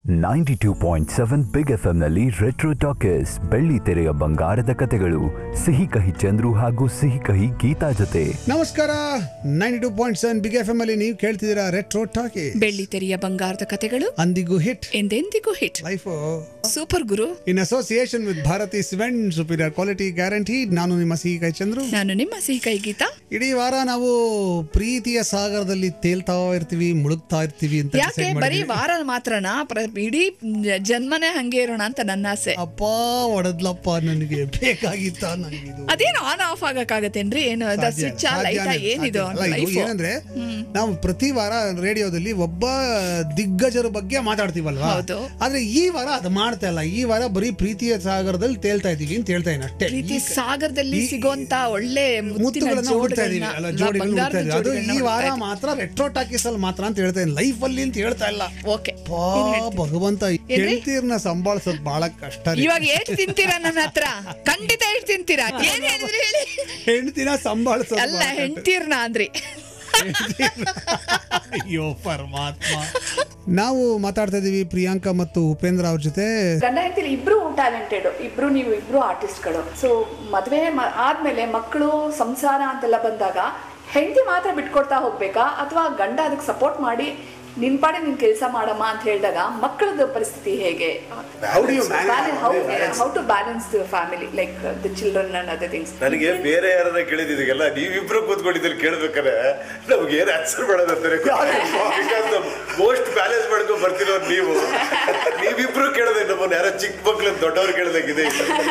Ninety two point seven big F ನಲ್ಲಿ retro talkies ಬೆಳ್ಳಿ ತೆರೆಯ ಬಂಗಾರದ ಕತೆಗಳು ಸಿಹಿ ಕಹಿ ಚಂದ್ರು ಹಾಗೂ ಸಿಹಿ ಕಹಿ ಗೀತಾ ಜೊತೆ ನಮಸ್ಕಾರ ninety two point seven big F M ಅಲ್ಲಿ ನೀವು ಕೇಳ್ತಿದ್ದೀರಾ ರೆಟ್ರೋ ಟಾಕಿ ಬೆಳ್ಳಿ ತೆರೆಯ ಬಂಗಾರದ ಕತೆಗಳು ಅಂದಿಗೂ ಹಿಟ್ ಎಂದೆಂದಿಗೂ hit life super Guru in association with Bharathi cement superior quality guarantee ನಾನು ನಿಮ್ಮ ಸಿಹಿ ಕೈ ಚಂದ್ರು ನಾನು ನಿಮ್ಮ ಸಿಹಿ ಕೈ ಗೀತಾ ಇಡೀ ವಾರ ನಾವು ಪ್ರೀತಿಯ ಸಾಗರದಲ್ಲಿ ತೇಲ್ತಾ ಇರ್ತೀವಿ ಮುಳುಗ್ತಾ ಇರ್ತೀವಿ ಅಂತ ಯಾಕೆ decide ಬರೀ ಮಾಡಿದ್ವಿ. ವಾರ ಮಾತ್ರನಾ ಪ್ರ- ಇಡೀ ಜನ್ಮನೇ ಹಂಗೆ ಇರೋಣ ಅಂತ ನನ್ನ ಆಸೆ ಅಪ್ಪ ಹೊಡೆದ್ಲಪ್ಪ ನನಗೆ ಬೇಕಾಗಿತ್ತ ನನಗಿದು ಅದೇನು ಆನ್ ಆಫ್ ಆಗಕ್ಕಾಗತ್ತೇನ್ರಿ ಏನು ಸಾಧ್ಯ- ಸ್ವಿಚ್ ಸಾಧ್ಯ ಲೈಟಾ ಇಲ್ಲ, ಏನಿದು ಸಾಧ್ಯ ಇಲ್ಲ. ಇದು ಲೈಫ್ ಏನಂದ್ರೆ ನಾವು ಪ್ರತಿ ವಾರ ರೇಡಿಯೋದಲ್ಲಿ ಒಬ್ಬ ದಿಗ್ಗಜರ ಬಗ್ಗೆ ಮಾತಾಡ್ತೀವಲ್ವಾ ಹೌದು. ಆದ್ರೆ ಈ ವಾರ ಅದು ಮಾಡ್ತಾ ಇಲ್ಲ ಈ ವಾರ ಬರೀ ಪ್ರೀತಿಯ ಸಾಗರದಲ್ಲಿ ತೇಲ್ತಾ ಇದೀವಿ ಅಂತ ಹೇಳ್ತಾ ಇದ್ದೀನಿ ಅಷ್ಟೇ ಪ್ರೀತಿ ಈ- ಸಾಗರದಲ್ಲಿ ಈ- ಸಿಗೋಂತ ಒಳ್ಳೆ ಮುತ್ತಿನ ಮುತ್ತುಗಳನ್ನ ಹುಡ್ತಾ ಇದೀವಿ ಜೋಡಿಗಳನ್ನ, ಅಲ್ಲ ಅಲ್ಲ, ಜೋಡಿಗಳನ್ನ ಹುಡ್ತಾ ಬಂಗಾರದ ಇದೀವಿ ಅದು ಈ ಜೋಡಿಗಳನ್ನ ವಾರ ಹುಡ್ತಾ ಇದೀವಿ. ಮಾತ್ರ ರೆಟ್ರೋ ಟಾಕೀಸ್ ಅಲ್ಲಿ ಮಾತ್ರ ಅಂತ ಹೇಳ್ತಾ ಇದ್ದೀನಿ ಲೈಫ್ ಅಲ್ಲಿ ಅಂತ ಹೇಳ್ತಾ ಇಲ್ಲ ಓಕೆ ಪಾ ಭಗವಂತ ಹೆಂಡತೀರ್ನ ಸಂಭಾಳಿಸೋದು ಬಹಳ ಕಷ್ಟ ರೀ. ಇವಾಗ ಎಷ್ಟು ತಿಂತೀರಾ ನನ್ನ ಹತ್ರ ಖಂಡಿತ ಎಷ್ಟು ತಿಂತೀರಾ ಏನ್ ಹೇಳಿದ್ರಿ ಹೇಳಿ ಹೆಂಡ್ತಿನ ಸಂಭಾಳಿಸೋದು ಅಲ್ಲ ಬಹಳ ಕಷ್ಟ. ಹೆಂಡ್ತೀರ್ನ ಅಂದ್ರಿ ಅಯ್ಯೋ ಪರಮಾತ್ಮ ನಾವು ಮಾತಾಡ್ತಾ ಇದೀವಿ ಪ್ರಿಯಾಂಕಾ ಮತ್ತು ಉಪೇಂದ್ರ ಅವ್ರ ಜೊತೆ ಗಂಡ ಹೆಂಡತಿಲಿ ಇಬ್ರು ಟ್ಯಾಲೆಂಟೆಡ್ ಇಬ್ರು ನೀವು ಇಬ್ರು ಆರ್ಟಿಸ್ಟ್ಗಳು ಸೊ ಮದುವೆ ಆದ್ಮೇಲೆ ಮಕ್ಕಳು ಸಂಸಾರ ಅಂತೆಲ್ಲ ಬಂದಾಗ ಹೆಂಡತಿ ಮಾತ್ರ ಬಿಟ್ಕೊಡ್ತಾ ಹೋಗ್ಬೇಕಾ ಅಥವಾ ಗಂಡ ಅದಕ್ಕೆ ಸಪೋರ್ಟ್ ಮಾಡಿ ನಿನ್ ಪಾಡಿ ನಿನ್ ಕೆಲಸ ಮಾಡಮ್ಮ ಅಂತ ಹೇಳಿದಾಗ ಮಕ್ಕಳದ ಪರಿಸ್ಥಿತಿ ಹೇಗೆ How do you manage? How to balance the family like the children and other things ನನಗೆ ಬೇರೆ ಯಾರನ್ನ ಕೇಳಿದಿದೆಲ್ಲ ನೀವಿಬ್ರು ಕೂತ್ಕೊಂಡಿದ್ದಲ್ಲಿ ಕೇಳ್ಬೇಕಾರೆ ನಮ್ಗೆ ಏನ್ ಆನ್ಸರ್ ಮಾಡೋದಂತಾರೆ ಮೋಸ್ಟ್ ಬ್ಯಾಲೆನ್ಸ್ ಮಾಡ್ಕೊಂಡ್ ಬರ್ತಿರೋರು ನೀವು ನೀವಿಬ್ರು ಕೇಳಿದೆ ನಮ್ಮನ್ನ ಯಾರೋ ಚಿಕ್ಕ ಮಕ್ಳು ದೊಡ್ಡವ್ರು ಕೇಳ್ದಾಗಿದೆ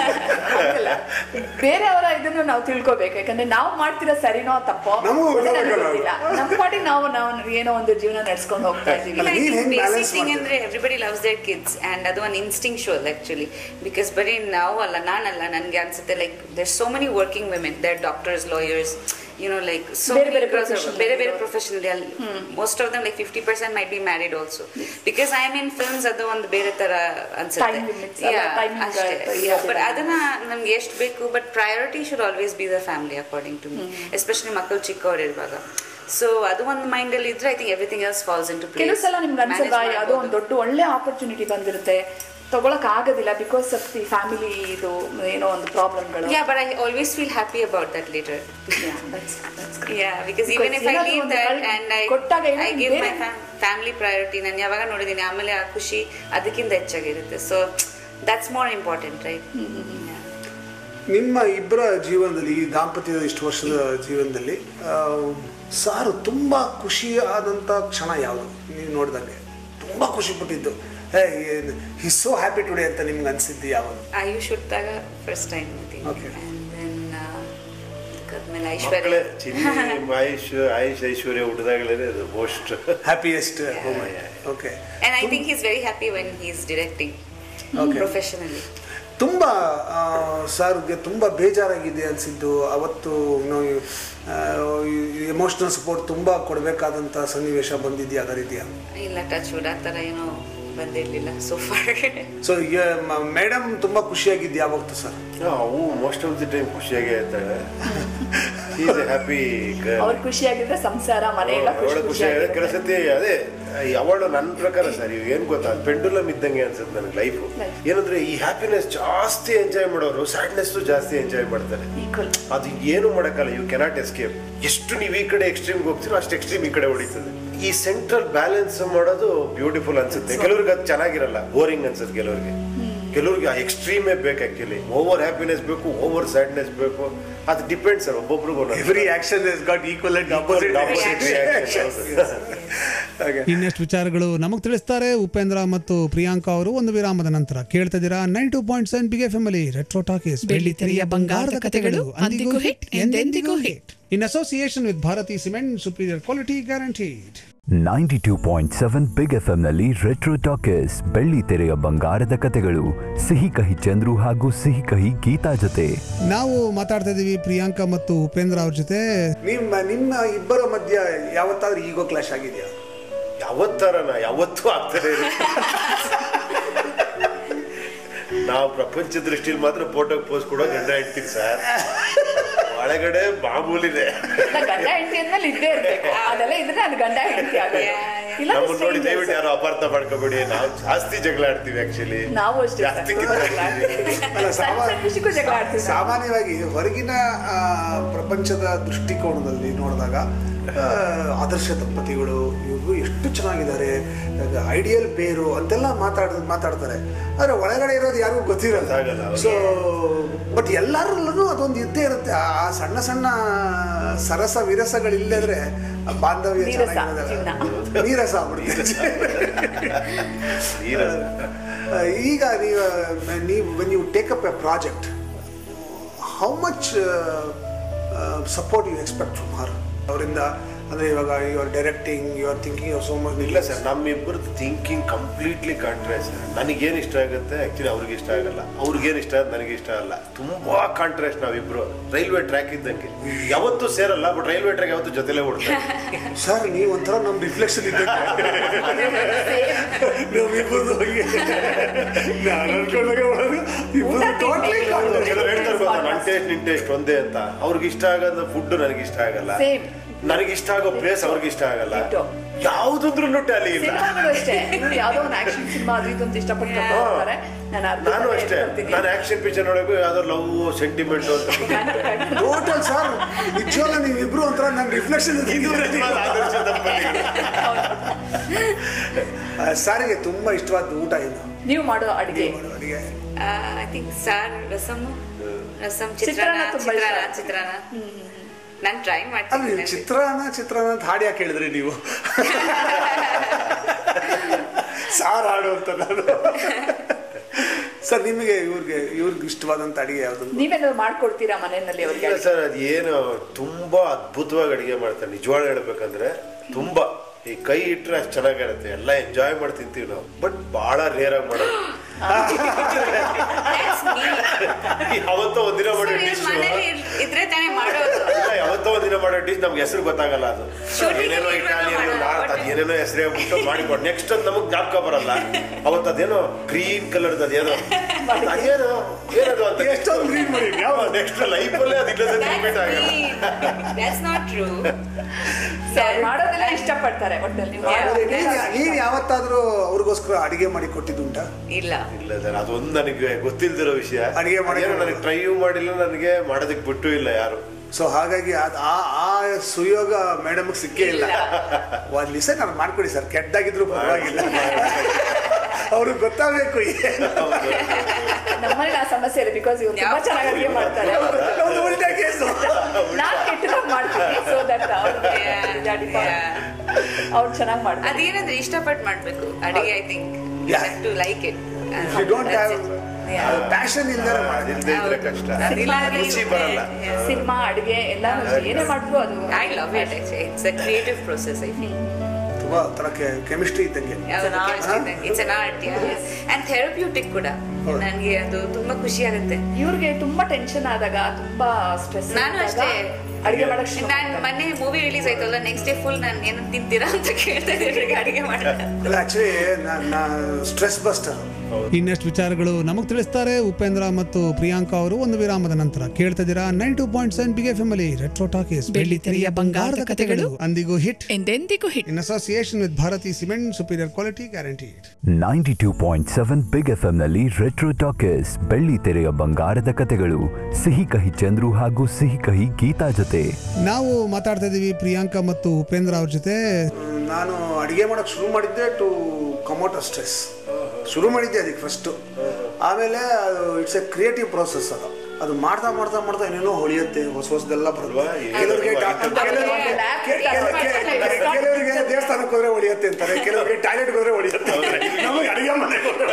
ಬೇರೆಯವರ ಇದನ್ನು ನಾವು ತಿಳ್ಕೊಬೇಕು ಯಾಕಂದ್ರೆ ನಾವು ಮಾಡ್ತಿರೋ ಸರಿನೋ ತಪ್ಪೋ ನಮಗೂ ಅದು ನನಗೆ ಗೊತ್ತಾಗಲ್ಲ. ಗೊತ್ತಿಲ್ಲ ನಮ್ಮ ಪಾಟಿಗೆ ನಾವು ನಾವು ಏನೋ ಒಂದು ಜೀವನ ನಡ್ಸ್ಕೊಂಡು ಹೋಗ್ತಾ ಇದೀವಿ ಅಲ್ಲ, ನೀನ್ ಹೆಂಗ್ ಬೇಸಿಕ್ balance ಥಿಂಗ್ ಮಾಡ್ತೀರಿ? ಅಂದ್ರೆ everybody loves their kids and ಅದು ಒಂದು ಇನ್ಸ್ಟಿಂಗ್ ಶೋ ಆಕ್ಚುಲಿ ಬಿಕಾಸ್ ಬರೀ ನಾವು ಅಲ್ಲ ನಾನಲ್ಲ ನನಗೆ ಅನ್ಸುತ್ತೆ like there so many working women there doctors lawyers you know like so ಬೇರೆ ಬೇರೆ profession ಬೇರೆ ಬೇರೆ ಅಲ್ಲಿ. Professional most of them like fifty percent might be married also because I mean films ಅದು ಒಂದು ಬೇರೆ ತರ ಅನ್ಸುತ್ತೆ Time limits ಅಲ್ಲ, timing ಇರೋದಿಲ್ಲ. ಬಟ್ ಅದನ್ನ ನಮ್ಗೆ ಎಷ್ಟು ಬೇಕು but priority should always be the family according to me especially ಮಕ್ಕಳು ಚಿಕ್ಕವ್ರು ಇರುವಾಗ ಸೊ ಅದು ಒಂದು ಮೈಂಡ್ ಅಲ್ಲಿ ಇದ್ರೆ I think everything else falls into ಕೆಲವು ಸಲ ನಿಮ್ಗೆ ಅನ್ಸಲ್ವಾ ಯಾವುದೋ ಒಂದು ದೊಡ್ಡ ಒಳ್ಳೆ ಆಪರ್ಚುನಿಟಿ ಬಂದಿರುತ್ತೆ ತಗೊಳಕ್ ಆಗೋದಿಲ್ಲ ಬಿಕಾಸ್ ಆಫ್ ದಿ ಫ್ಯಾಮಿಲಿ ಇದು ಏನೋ ಒಂದು ಪ್ರಾಬ್ಲಮ್ಗಳು Yeah, but I always feel happy about that later. Yeah, because even if I ಏನಾದ್ರೂ leave ಒಂದು that ಕಳ್- and I, ಕೊಟ್ಟಾಗ ಏನೋ I give my ಬೇರೆ- fam- family priority, ನಾನು ಯಾವಾಗ ನೋಡಿದ್ದೀನಿ ಆಮೇಲೆ ಆ ಖುಷಿ ಅದಕ್ಕಿಂತ ಹೆಚ್ಚಾಗಿರುತ್ತೆ so that's more important right ನಿಮ್ಮ ಇಬ್ಬರ ಜೀವನದಲ್ಲಿ ಈ ದಾಂಪತ್ಯದ ಇಷ್ಟು ವರ್ಷದ ಜೀವನದಲ್ಲಿ ಆ, ಸಾರು ತುಂಬ ಖುಷಿಯಾದಂಥ ಕ್ಷಣ ಯಾವುದು ನೀವು ನೋಡಿದಂಗೆ ತುಂಬ ಖುಷಿ ಪಟ್ಟಿದ್ದು hey he so happy today ಅಂತ ನಿಮ್ಗೆ ಅನಿಸಿದ್ದು ಯಾವುದು ಆಯುಷ್ ಹುಟ್ಟಾಗ first time Okay. And then ಆದ್ಮೇಲೆ ಮಕ್ಕಳೇ ಐಶ್ವರ್ಯ ಚಿನ್ನಿ ಆಯುಷ್ ಆಯುಷ್ ಐಶ್ವರ್ಯ ಹುಟ್ಟಿದಾಗಲೇ ಅದು most happiest okay and I think is very happy when he is directing Okay. Professionally ತುಂಬ ಸರ್ಗೆ ತುಂಬ ಬೇಜಾರಾಗಿದೆ ಅನಿಸಿದ್ದು ಅವತ್ತು ಎಮೋಷ್ನಲ್ ಸಪೋರ್ಟ್ ತುಂಬ ಕೊಡಬೇಕಾದಂಥ ಸನ್ನಿವೇಶ ಬಂದಿದೆಯಾ ಅದರ ಇದೆಯಾ ಇಲ್ಲ ಟಚ್ ವುಡ್ ಆ ಥರ ಏನೋ ಬಂದಿರಲಿಲ್ಲ ಸೊ ಫಾರ್ ಸೊ ಮೇಡಮ್ ತುಂಬ ಖುಷಿಯಾಗಿದ್ದು ಯಾವತ್ತು ಸರ್ ಅವು ಮೋಸ್ಟ್ ಆಫ್ ದಿ ಟೈಮ್ ಖುಷಿಯಾಗೇ ಇರ್ತಾಳೆ ಈಸ್ ಎ ಹ್ಯಾಪಿ ಅವ್ರ ಖುಷಿಯಾಗಿದ್ರೆ ಸಂಸಾರ ಮನೆ ಎಲ್ಲ ಖುಷಿ ಅವಳ ಖುಷಿಯಾಗಿದೆ ಕೆಲಸತಿ ಅದೇ ಅವಳು ನನ್ನ ಪ್ರಕಾರ ಸರ್ ಇವ್ ಏನ್ ಗೊತ್ತಾ ಪೆಂಡುಲಮ್ ಇದ್ದಂಗೆ ಅನ್ಸುತ್ತೆ ನನಗೆ ಲೈಫ್ ಏನಂದ್ರೆ ಈ ಹ್ಯಾಪಿನೆಸ್ ಜಾಸ್ತಿ ಎಂಜಾಯ್ ಮಾಡೋರು ಸ್ಯಾಡ್ನೆಸ್ ಜಾಸ್ತಿ ಎಂಜಾಯ್ ಮಾಡ್ತಾರೆ ಈಕ್ವಲ್ ಅದು ಏನು ಮಾಡಕ್ಕಲ್ಲ ಯು ಕೆನಾಟ್ ಎಸ್ಕೇಪ್ ಎಷ್ಟು ನೀವು ಈ ಕಡೆ ಎಕ್ಸ್ಟ್ರೀಮ್ಗೆ ಹೋಗ್ತೀರೋ ಅಷ್ಟು ಎಕ್ಸ್ಟ್ರೀಮ್ ಈ ಕಡೆ ಹೊಡಿತದೆ ಈ ಸೆಂಟ್ರಲ್ ಬ್ಯಾಲೆನ್ಸ್ ಮಾಡೋದು ಅದು ಅನ್ಸುತ್ತೆ ಕೆಲವ್ರಿಗೆ ಅದು ಚೆನ್ನಾಗಿರಲ್ಲ ಬೋರಿಂಗ್ ಅನ್ಸುತ್ತೆ ಕೆಲವ್ರಿಗೆ ಕೆಲವ್ರಿಗೆ ಆ ಎಕ್ಸ್ಟ್ರೀಮೇ ಬೇಕು ಆಕ್ಚುಲಿ ಓವರ್ ಹ್ಯಾಪಿನೆಸ್ ಬೇಕು ಓವರ್ ಸ್ಯಾಡ್ನೆಸ್ ಬೇಕು ಅದು ಡಿಪೆಂಡ್ ಸರ್ ಒಬ್ಬೊಬ್ರಿಗೂ every action is got equal and opposite ಹಾಗೆ ಇನ್ನೆಷ್ಟು ವಿಚಾರಗಳು ನಮಗೆ ತಿಳಿಸ್ತಾರೆ ಉಪೇಂದ್ರ ಮತ್ತು ಪ್ರಿಯಾಂಕಾ ಅವರು ಒಂದು ವಿರಾಮದ ನಂತರ ಕೇಳ್ತಾ ಇದ್ದೀರಾ ನೈನ್ ಟೂ ಪಾಯಿಂಟ್ ಸೆವೆನ್ ಬಿಗೆ ಫ್ಯಾಮಿಲಿ ರೆಟ್ರೋ ಟಾಕೀಸ್ ಬೆಳ್ಳಿ ತೆರೆಯ ಬಂಗಾರದ ಕತೆಗಳು ಅಂದಿಗೂ ಹಿಟ್ ಎಂದೆಂದಿಗೂ hit in association with Bharathi cement superior quality guaranteed ninety two point seven big F ನಲ್ಲಿ ರೆಟ್ರೋ ಟಾಕೀಸ್ ಬೆಳ್ಳಿ ತೆರೆಯ ಬಂಗಾರದ ಕತೆಗಳು ಸಿಹಿ ಕಹಿ ಚಂದ್ರು ಹಾಗೂ ಸಿಹಿ ಕಹಿ ಗೀತಾ ಜೊತೆ ನಾವು ಮಾತಾಡ್ತಾ ಇದೀವಿ ಪ್ರಿಯಾಂಕಾ ಮತ್ತು ಉಪೇಂದ್ರ ಅವ್ರ ಜೊತೆ ನಿಮ್ಮ ನಿಮ್ಮ ಇಬ್ಬರ ಮಧ್ಯ ಯಾವತ್ತಾದ್ರೂ ಈಗೋ ಕ್ಲಾಶ್ ಆಗಿದೆಯಾ ಯಾವತ್ತಾರನ ಯಾವತ್ತೂ ಆಗ್ತಾನೆ ನಾವು ಪ್ರಪಂಚ ದೃಷ್ಟಿಲಿ ಮಾತ್ರ ಫೋಟೋಗೆ ಪೋಸ್ ಕೊಡೋ ಗಂಡ ಇಡ್ತೀವಿ ಸರ್ ಒಳಗಡೆ ಮಾಮೂಲಿದೆ ಗಂಡ ಹೆಂಡತಿ ಅಂದ್ಮೇಲೆ ಇದ್ದೇ ಇರ್ಬೇಕು ಅದೆಲ್ಲ ಇದ್ರೆ ಅದು ಗಂಡ ಹೆಂಡತಿ ಆಗೋದು ಇಲ್ಲ ನಮ್ಮನ್ನ ನೋಡಿ strangers. ದಯವಿಟ್ಟು ಯಾರು ಅಪಾರ್ಥ ಮಾಡ್ಕೋಬೇಡಿ ನಾವು ಜಾಸ್ತಿ ಜಗಳ ಆಡ್ತೀವಿ ಆಕ್ಚುಲಿ ನಾವು ಅಷ್ಟೇ ಸರ್, ಜಾಸ್ತಿ ತುಂಬಾ ಜಗಳ ಆಡ್ತೀವಿ. ಅಲ್ಲ, ಸಣ್ಣ ಸಾಮಾ- ಸಣ್ಣ ವಿಷಯಕ್ಕೂ ಜಗಳ ಆಡ್ತೀವಿ ನಾವು. ಸಾಮಾನ್ಯವಾಗಿ ಹೊರಗಿನ ಆ, ಪ್ರಪಂಚದ ದೃಷ್ಟಿಕೋನದಲ್ಲಿ ನೋಡಿದಾಗ ಆ, ಆದರ್ಶ ದಂಪತಿಗಳು ಇವರು ಎಷ್ಟು ಚೆನ್ನಾಗಿದ್ದಾರೆ ಐಡಿಯಲ್ ಪೇರು ಅಂತೆಲ್ಲ ಮಾತಾಡ್ ಮಾತಾಡ್ತಾರೆ ಆದರೆ ಒಳಗಡೆ ಇರೋದು ಯಾರಿಗೂ ಗೊತ್ತಿರಲ್ಲ ಗೊತ್ತಾಗಲ್ಲ, ಹೌದು. ಸೊ ಬಟ್ ಎಲ್ಲರಲ್ಲೂ ಅದೊಂದು ಇದ್ದೇ ಇರುತ್ತೆ ಆ ಸಣ್ಣ ಸಣ್ಣ ಸರಸ ವಿರಸಗಳಿಲ್ಲದ್ರೆ ಆ ಬಾಂಧವ್ಯ ನೀರಸ, ಚೆನ್ನಾಗಿರೋದಲ್ಲ ನೀರಸ ಆಗ್ಬಿಡುತ್ತೆ ನೀರಸ. ಆ, ಈಗ ನೀವು ನೀವು when you take up a project how much support you expect from her ಅವರಿಂದ ಅಂದರೆ ಇವಾಗ you are directing you are thinking of so much ಇಲ್ಲ ಸರ್ ನಮ್ಮಿಬ್ಬರದ್ದು ಥಿಂಕಿಂಗ್ ಕಂಪ್ಲೀಟ್ಲಿ ಕಾಂಟ್ರಾಸ್ಟ್ ಸರ್ ನನಗೇನು ಇಷ್ಟ ಆಗುತ್ತೆ ಆಕ್ಚುಲಿ ಅವ್ರಿಗೆ ಇಷ್ಟ ಆಗಲ್ಲ ಅವ್ರಿಗೇನು ಇಷ್ಟ ಆಗುತ್ತೆ ನನಗೆ ಇಷ್ಟ ಆಗಲ್ಲ ತುಂಬಾ ಕಾಂಟ್ರಾಸ್ಟ್ ನಾವಿಬ್ರು ರೈಲ್ವೆ ಟ್ರ್ಯಾಕ್ ಇದ್ದಂಗೆ ಯಾವತ್ತೂ ಸೇರಲ್ಲ ಬಟ್ ರೈಲ್ವೆ ಟ್ರ್ಯಾಕ್ ಯಾವತ್ತೂ ಜೊತೆಲೇ ಓಡ್ತಾರೆ ಸರ್ ನೀವು ಒಂಥರ ನಮ್ಮ ರಿಫ್ಲೆಕ್ಷನ್ ಇದ್ದಂಗೆ ನಮ್ಮಿಬ್ಬರದು ಹೋಗಿ ನಾನು ಅನ್ಕೊಂಡಾಗ ಒಳಗೆ ಇಬ್ಬರು ಟೋಟ್ಲಿ ಕೆಲವ್ರು ಹೇಳ್ತಾರೆ ಗೊತ್ತಾ ನನ್ನ ಟೇಸ್ಟ್ ನಿನ್ ಟೇಸ್ಟ್ ಒಂದೇ ಅಂತ ಅವ್ರಿಗೆ ಇಷ್ಟ ಆಗೋದು ಫುಡ್ ನನಗೆ ಇಷ್ಟ ಆಗಲ್ಲ Same. ನನಗೆ ಇಷ್ಟ ಆಗೋ ಪ್ಲೇಸ್ ಅವ್ರಿಗೆ ಇಷ್ಟ ಆಗಲ್ಲ Ditto. ಯಾವ್ದಂದ್ರೂ ಟ್ಯಾಲಿ ಇಲ್ಲ ಸಿನಿಮಾಗಳು ಅಷ್ಟೇ ಇವ್ರು ಯಾವ್ದೋ ಒಂದು ಆಕ್ಷನ್ ಸಿನಿಮಾ ಅದು ಇದು ಅಂತ ಇಷ್ಟಪಟ್ಟು ಕರ್ಕೊಂಡು ಹೋಗ್ತಾರೆ ನಾನು ಅರ್ಧ ನಾನು ಕಥೆ ಅಷ್ಟೇ ಹೇಳ್ಕೊಡ್ತೀನಿ. ನಾನು ಆಕ್ಷನ್ ಪಿಕ್ಚರ್ ನೋಡಬೇಕು ಯಾವ್ದೋ ಲವ್ ಸೆಂಟಿಮೆಂಟ್ ಅಂತ ಟೋಟಲ್ ಸರ್ ನಿಜವಾಗ್ಲೂ ನೀವಿಬ್ರು ಒಂಥರ ನನ್ನ ರಿಫ್ಲೆಕ್ಷನ್ ಆದರ್ಶ ದಂಪತಿಗಳು. ಸಾರಿಗೆ ತುಂಬಾ ಇಷ್ಟವಾದ ಊಟ ಇದು ನೀವು ಮಾಡೋ ಅಡಿಗೆ ನೀವು ಮಾಡೋ ಅಡಿಗೆ I think sir rasam rasam chitranna chitranna ತುಂಬಾ ಚಿತ್ರಾನ್ನ ಇಷ್ಟ. ಚಿತ್ರಾನ್ನ ನಾನು ಟ್ರೈ ಅಲ್ಲ ಮಾಡ್ತೀನಿ ನೀವು ಚಿತ್ರಾನ್ನ ಚಿತ್ರಾನ್ನ ಅಂತ ಹಾಡು ಯಾಕೆ ಹೇಳಿದ್ರಿ ನೀವು ಸಾರು ಹಾಡು ಅಂತ ನಾನು ಸರ್ ನಿಮಗೆ ಇವ್ರಿಗೆ ಇವ್ರಿಗೆ ಇಷ್ಟವಾದಂತ ಅಡಿಗೆ ಯಾವ್ದು ನೀವೇನಾದ್ರು ಮಾಡ್ಕೊಡ್ತೀರಾ ಮನೆಯಲ್ಲಿ ಅವ್ರಿಗೆ ಇಲ್ಲ ಸರ್ ಅದು ಏನು ತುಂಬಾ ಅದ್ಭುತವಾಗಿ ಅಡಿಗೆ ಮಾಡ್ತಾರೆ ನಿಜವಾಗ್ ಹೇಳ್ಬೇಕಂದ್ರೆ ತುಂಬಾ ಈ ಕೈ ಇಟ್ರೆ ಅಷ್ಟು ಚೆನ್ನಾಗಿರುತ್ತೆ ಎಲ್ಲ ಎಂಜಾಯ್ ಮಾಡಿ ತಿಂತೀವಿ ನಾವು ಬಟ್ ಬಹಳ ರೇರ್ ಆಗಿ ಮಾಡೋದು ಯಾವತ್ತೋ ಒಂದಿನ ಮಾಡೋ ಡಿಶ್ ಮನೇಲಿ ಇರ್- ಇದ್ರೆ ತಾನೇ ಮಾಡೋದು ಇಲ್ಲ ಯಾವತ್ತೋ ಒಂದಿನ ಮಾಡೋ ಡಿಶ್ ನಮ್ಗೆ ಹೆಸರು ಗೊತ್ತಾಗಲ್ಲ ಅದು Shooting ಏನೇನೋ ಅಲ್ಲಿ ಇರುವಾಗ ಇಟಾಲಿಯನ್ ಮಾಡಲ್ಲ. ನಾರ್ತ್ ಅದು ಏನೇನೋ ಹೆಸರೇ ಬಿಟ್ಟು ಮಾಡಿಕೊಡ್ ನೆಕ್ಸ್ಟ್ ಅದು ನಮಗೆ ಜ್ಞಾಪಕ ಬರಲ್ಲ ಅವತ್ತು ಅದೇನೋ ಗ್ರೀನ್ ಕಲರ್ದು ಅದೇನೋ ಅದೇನೋ ಏನದು ಅಂತ ಎಷ್ಟೊಂದು green ಮಾಡಿ ಯಾವ ನೆಕ್ಸ್ಟ್ ಲೈಫಲ್ಲೇ ಅದು ಇಲ್ಲದ ರಿಪೀಟ್ ಆಗಲ್ಲ ದಟ್ಸ್ ನಾಟ್ ಟ್ರೂ So, ಅವ್ರು ಮಾಡೋದೆಲ್ಲ ಇಷ್ಟಪಡ್ತಾರೆ ಒಟ್ಟಲ್ಲಿ ನೀವು ಮಾಡೋ ನೀನ್ ಅಡಿಗೆ ಯಾ- ನೀನ್ ಯಾವತ್ತಾದ್ರೂ ಅವ್ರಿಗೋಸ್ಕರ ಅಡಿಗೆ ಮಾಡಿ ಕೊಟ್ಟಿದ್ದುಂಟಾ ಇಲ್ಲ ಇಲ್ಲ ಸರ್ ಅದೊಂದು ನನಗೆ ಗೊತ್ತಿಲ್ದಿರೋ ವಿಷಯ ಅಡಿಗೆ ಮಾಡಕ್ಕೆ ಏನೋ ನನಗೆ ಟ್ರೈಯೂ ಮಾಡಿಲ್ಲ ನನಗೆ ಮಾಡೋದಕ್ಕೆ ಬಿಟ್ಟು ಇಲ್ಲ ಯಾರು ಸೊ ಹಾಗಾಗಿ ಅದ್- ಆ ಆ ಸುಯೋಗ ಮೇಡಮ್ ಸಿಕ್ಕೇ ಇಲ್ಲ ಒಂದ್ ದಿವಸ ನಾನು ಮಾಡ್ಕೊಡಿ ಸರ್ ಕೆಟ್ಟಾಗಿದ್ರು ಪರವಾಗಿಲ್ಲ ಅವ್ರಿಗೆ ಗೊತ್ತಾಗಬೇಕು ಏನು ನಮ್ಮಲ್ಲಿ ಆ ಸಮಸ್ಯೆ ಇಲ್ಲ ಬಿಕಾಸ್ ಇವ್ರು ತುಂಬಾ ಯಾವ- ಚೆನ್ನಾಗಿ ಅಡಿಗೆ ಮಾಡ್ತಾರೆ ನಮ್ದು ಉಲ್ಟಾ ಕೇಸು ನಾನ್ ಕೆಟ್ಟದಾಗ ಮಾಡ್ತೀನಿ ಸೊ ದಟ್ ಅವ್ರು ಚೆನ್ನಾಗಿ ಮಾಡ್ತಾರೆ ಅದೇನಂದ್ರೆ ಇಷ್ಟಪಟ್ಟು ಮಾಡ್ಬೇಕು ಅಡಿಗೆ I think Yeah. To like it you don't have passion ಇಲ್ದರೆ ಮಾಡಿ ಅದಿಲ್ಲದೆ ಇದ್ರೆ ಕಷ್ಟ ಅದಿಲ್ಲ ರುಚಿ ಬರಲ್ಲ ಸಿನಿಮಾ ಅಡಿಗೆ ಎಲ್ಲಾನು ಏನೇ ಮಾಡಿದ್ರು ಅದು I love it it's a creative process I think ತುಂಬಾ ಒಂಥರ ಕೆಮಿಸ್ಟ್ರಿ ಇದ್ದಂಗೆ it's an art and therapeutic ಕೂಡ ನನಗೆ ಅದು ತುಂಬಾ ಖುಷಿ ಆಗುತ್ತೆ ಇವ್ರಿಗೆ ತುಂಬಾ ಟೆನ್ಷನ್ ಆದಾಗ ತುಂಬಾ ಸ್ಟ್ರೆಸ್ ನಾನು ಅಷ್ಟೇ ಅಡಿಗೆ ಮಾಡಕ್ ಶುರು ನಾನು ಮಾಡ್ತಾರೆ. ಮೊನ್ನೆ ಮೂವಿ ರಿಲೀಸ್ ಆಯ್ತಲ್ಲ ನೆಕ್ಸ್ಟ್ ಡೇ ಫುಲ್ ನಾನು ಏನು ತಿಂತೀರಾ ಅಂತ ಕೇಳ್ತಾ ಇದ್ದೆ ಅಡಿಗೆ ಮಾಡೋಣ ಇಲ್ಲ ಆಕ್ಚುಲಿ ನನ್ನ ಸ್ಟ್ರೆಸ್ ಬಸ್ಟರ್ ಇನ್ನಷ್ಟು ವಿಚಾರಗಳು ನಮಗೆ ತಿಳಿಸ್ತಾರೆ ಉಪೇಂದ್ರ ಮತ್ತು ಪ್ರಿಯಾಂಕಾ ಅವರು ಒಂದು ವಿರಾಮದ ನಂತರ ಕೇಳ್ತಾ ಇದ್ದೀರಾ ನೈನ್ ಟು ಪಾಯಿಂಟ್ ಸೆವೆನ್ ಬಿಗೆ ಫ್ಯಾಮಿಲಿ ರೆಟ್ರೋ ಟಾಕೀಸ್ ಬೆಳ್ಳಿ ತೆರೆಯ ಬಂಗಾರದ ಕಥೆಗಳು ಅಂದಿಗೂ ಹಿಟ್ ಎಂದೆಂದಿಗೂ hit in association with Bharathi cement superior quality guarantee ninety two point seven big F ಎಂನಲ್ಲಿ ರೆಟ್ರೋ ಟಾಕೀಸ್ ಬೆಳ್ಳಿ ತೆರೆಯ ಬಂಗಾರದ ಕಥೆಗಳು ಸಿಹಿ ಕಹಿ ಚಂದ್ರು ಹಾಗೂ ಸಿಹಿ ಕಹಿ ಗೀತಾ ಜೊತೆ ನಾವು ಮಾತಾಡ್ತಾ ಇದೀವಿ ಪ್ರಿಯಾಂಕಾ ಮತ್ತು ಉಪೇಂದ್ರ ಅವ್ರ ಜೊತೆ ನಾನು ಅಡಿಗೆ ಮಾಡಕ್ ಶುರು ಮಾಡಿದ್ದೆ ಟು ಕಮೌಟ್ ಅ ಸ್ಟ್ರೆಸ್ ಶುರು ಮಾಡಿದ್ದೆ ಅದಕ್ಕೆ ಫಸ್ಟು ಆಮೇಲೆ ಅದು ಇಟ್ಸ್ ಎ ಕ್ರಿಯೇಟಿವ್ ಪ್ರೋಸೆಸ್ ಅದು ಅದು ಮಾಡ್ತಾ ಮಾಡ್ತಾ ಮಾಡ್ತಾ ಏನೇನೋ ಹೊಳಿಯುತ್ತೆ ಹೊಸ ಹೊಸದೆಲ್ಲ ಬರಲ್ವಾ ಕೆಲವರಿಗೆ ಡಾ- ಕೆಲವರಿಗೆ ಕೆ- ಕೆ- ಕೆ- ಕೆ- ಕೆಲವರಿಗೆ ದೇವಸ್ಥಾನಕ್ಕೆ ಹೋದ್ರೆ ಹೊಳಿಯುತ್ತೆ ಅಂತಾರೆ ಕೆಲವರಿಗೆ ಟಾಯ್ಲೆಟ್ಗೆ ಹೋದ್ರೆ ಹೊಳಿಯುತ್ತೆ ನಮಗೆ ಅಡಿಗೆ ಮನೆಗೆ ಹೋದ್ರೆ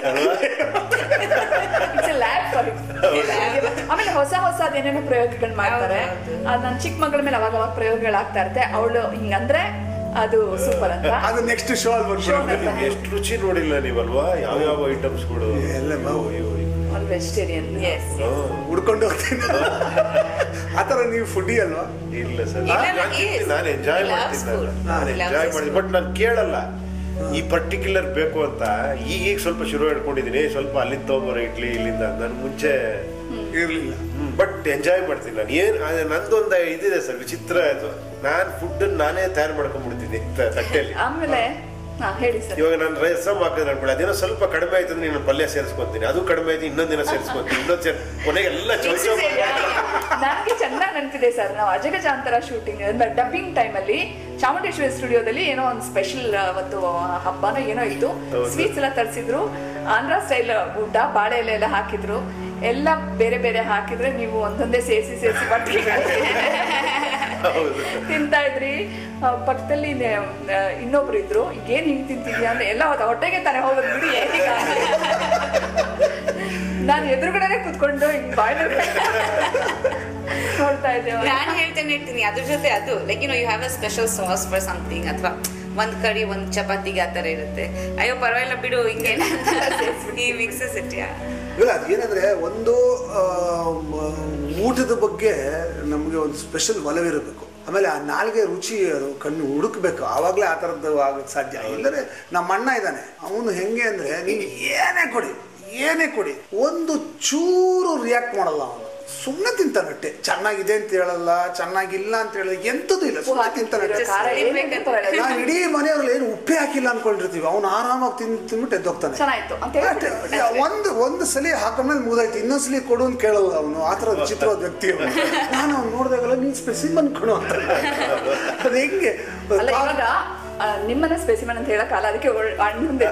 It's a lab for it. ಆಮೇಲೆ ಹೊಸ ಹೊಸ ಏನೇನೋ ಪ್ರಯೋಗಗಳು ಮಾಡ್ತಾರೆ ಹೌದು, ಅದು ನನ್ನ ಚಿಕ್ಕ ಮಗಳ ಮೇಲೆ ಅವಾಗ ಅವಾಗ ಪ್ರಯೋಗಗಳಾಗ್ತಾ ಇರುತ್ತೆ ಅವಳು ಹಿಂಗಂದ್ರೆ ಅದು ಸೂಪರ್ ಅಂತ ಅದು ನೆಕ್ಸ್ಟ್ ಶೋ ಅಲ್ಲಿ ಬಂದ್ಬಿಡುತ್ತೆ Show ಎಷ್ಟು ರುಚಿ ನೋಡಿಲ್ಲ ನೀವಲ್ವಾ ಯಾವ ಯಾವ ಐಟಮ್ಸ್ಗಳು ಎಲ್ಲ ಬಾವು. ಅವ್ರು ವೆಜಿಟೇರಿಯನ್ ಎಸ್ ಹುಡ್ಕೊಂಡು ಹೋಗ್ತೀನಿ ಆ ಥರ ನೀವು ಫುಡ್ಡಿ ಅಲ್ವಾ ಇಲ್ಲ ಸರ್ ಇಲ್ಲ, ನಾನು yes. ನಾನು ಎಂಜಾಯ್ He loves ಮಾಡ್ತೀನಿ food. ನಾನು He loves ಎಂಜಾಯ್ his ಮಾಡ್ತೀನಿ food. ಬಟ್ ನಾನು ಕೇಳಲ್ಲ ಈ ಪರ್ಟಿಕ್ಯುಲರ್ ಬೇಕು ಅಂತ ಈಗೀಗ ಸ್ವಲ್ಪ ಶುರು ಹಿಡ್ಕೊಂಡಿದ್ದೀನಿ ಸ್ವಲ್ಪ ಅಲ್ಲಿಂದ ತೊಗೊಂಬರೋ ಇಡ್ಲಿ ಇಲ್ಲಿಂದ ನಾನು ಮುಂಚೆ ಇರ್ಲಿಲ್ಲ ಬಟ್ ಎಂಜಾಯ್ ಮಾಡ್ತೀನಿ ನಾನು ಏನ್ ಅದೇ ನಂದೊಂದು ಇದಿದೆ ಸರ್ ವಿಚಿತ್ರ ಅದು ನಾನು ಫುಡ್ ನಾನೇ ತಯಾರು ಮಾಡ್ಕೊಂಡ್ಬಿಡ್ತೀನಿ ತ- ತಟ್ಟೆಯಲ್ಲಿ ಆಮೇಲೆ ಹಾ ಹೇಳಿ ಸರ್ ಇವಾಗ ನಾನು ರಸಮ್ ಹಾಕಿದ್ರೆ ಅನ್ಕೊಳ್ಳಿ ಅದೇನೋ ಸ್ವಲ್ಪ ಕಡಿಮೆ ಆಯ್ತು ಅಂದ್ರೆ ನೀನು ಪಲ್ಯ ಸೇರಿಸ್ಕೊಂತೀನಿ ಅದು ಕಡಿಮೆ ಆಯ್ತು ಇನ್ನೊಂದಿನ ಸೇರಿಸ್ಕೊಂತೀನಿ ಇನ್ನೊಂದು ಸೇರ್ ಕೊನೆಗೆ ಎಲ್ಲ ಚೌಚ ನನಗೆ ಚೆನ್ನಾಗಿ ನೆನಪಿದೆ ಸರ್ ನಾವು ಅಜಗಜಾಂತರ ಶೂಟಿಂಗ್ ಅಂದ್ರೆ ಡಬ್ಬಿಂಗ್ ಟೈಮಲ್ಲಿ ಚಾಮುಂಡೇಶ್ವರಿ ಸ್ಟುಡಿಯೋದಲ್ಲಿ ಏನೋ ಒಂದು ಸ್ಪೆಷಲ್ ಅವತ್ತು ಹಬ್ಬನ ಏನೋ ಇತ್ತು ಸ್ವೀಟ್ಸ್ ಎಲ್ಲ ತರಿಸಿದ್ರು ಆಂಧ್ರ ಸ್ಟೈಲ್ ಊಟ ಬಾಳೆ ಎಲೆ ಎಲ್ಲ ಹಾಕಿದ್ರು ಎಲ್ಲ ಬೇರೆ ಬೇರೆ ಹಾಕಿದ್ರೆ ನೀವು ಒಂದೊಂದೇ ಸೇರಿಸಿ ಸೇರಿಸಿ ಮಾಡ್ತೀವಿ ತಿಂತಾ ಇದ್ರಿ ಆ, ಪಕ್ಕದಲ್ಲಿ ನೆ- ಆ, ಇನ್ನೊಬ್ರು ಇದ್ರು ಏನ್ ಹಿಂಗ್ ತಿಂತಿದ್ಯಾ ಅಂದ್ರೆ ಎಲ್ಲ ಹೊತ್ತ ಹೊಟ್ಟೆಗೆ ತಾನೇ ಹೋಗೋದು ಬಿಡಿ ಏನೀಗ ನಾನು ಎದುರುಗಡೆನೆ ಕುತ್ಕೊಂಡು ಹಿಂಗ್ ಬಾಯ್ ನೋಡ್ತಾ ಇದ್ದೆ ನಾನು ಹೇಳ್ತೇನೆ ಇರ್ತೀನಿ ಅದ್ರ ಜೊತೆ ಅದು like you know you have a special sauce for something ಅಥವಾ ಒಂದ್ ಕರಿ ಒಂದ್ ಚಪಾತಿಗೆ ಆ ಥರ ಇರುತ್ತೆ ಅಯ್ಯೋ ಪರವಾಗಿಲ್ಲ ಬಿಡು ಹಿಂಗೆ ಈ ಮಿಕ್ಸಸ್ ಇಟ್ ಯಾ ಇಲ್ಲ ಅದೇನಂದ್ರೆ ಒಂದು ಆ, ಮ- ಊಟದ ಬಗ್ಗೆ ನಮಗೆ ಒಂದು ಸ್ಪೆಷಲ್ ಒಲವಿರಬೇಕು ಆಮೇಲೆ ಆ ನಾಲ್ಗೆ ರುಚಿ ಅದು ಕಣ್ಣು ಹುಡುಕ್ಬೇಕು ಆವಾಗಲೇ ಆ ಥರದ್ದು ಆಗಕ್ಕೆ ಸಾಧ್ಯ ಇಲ್ಲದ್ರೆ ನಮ್ಮ ಅಣ್ಣ ಇದ್ದಾನೆ ಅವನು ಹೆಂಗೆ ಅಂದರೆ ನೀವು ಏನೇ ಕೊಡಿ ಏನೇ ಕೊಡಿ ಒಂದು ಚೂರು ರಿಯಾಕ್ಟ್ ಮಾಡಲ್ಲ ಅವನು ಸುಮ್ಮನೆ ತಿಂತಾನಟ್ಟೆ ಚೆನ್ನಾಗಿದೆ ಅಂತ ಹೇಳಲ್ಲ ಚೆನ್ನಾಗಿಲ್ಲ ಅಂತ ಹೇಳಲ್ಲ ಎಂಥದ್ದು ಇಲ್ಲ ಸುಮ್ಮನೆ ತಿಂತಾನಟ್ಟೆ ಖಾರ ಏನ್ ಬೇಕಂತ ಹೇಳಲ್ಲ. ನಾವು ಇಡೀ ಮನೆಯವ್ರಲ್ಲಿ ಏನು ಉಪ್ಪೇ ಹಾಕಿಲ್ಲ ಅನ್ಕೊಂಡಿರ್ತೀವಿ ಅವನು ಆರಾಮಾಗಿ ತಿಂದು ತಿಂದ್ಬಿಟ್ಟು ಎದ್ದೋಗ್ತಾನೆ ಚೆನ್ನಾಯ್ತು ಅಂತ ಅಷ್ಟೇ. ಹೇಳ್ಬಿಟ್ಟು ಒಂದು ಒಂದು ಸಲ ಹಾಕೊಂಡ್ಮೇಲೆ ಮುಗ್ದಾಯ್ತು ಇನ್ನೊಂದ್ ಸಲ ಕೊಡು ಅಂತ ಕೇಳಲ್ಲ ಅವನು ಆ ಥರ ವಿಚಿತ್ರವಾದ ವ್ಯಕ್ತಿ ಅವನು ನಾನು ಅವ್ನು ನೋಡಿದಾಗಲ್ಲ ನೀನ್ ಸ್ಪೆಸಿಮನ್ ಕೊಡು ಅಂತ ಅದು ಹೆಂಗೆ ಅಲ್ಲ ಇವಾಗ ಆ, ನಿಮ್ಮನ್ನ ಸ್ಪೆಸಿಮನ್ ಅಂತ ಹೇಳಕ್ಕಲ್ಲ ಅದಕ್ಕೆ ಅಣ್ಣಂದೆ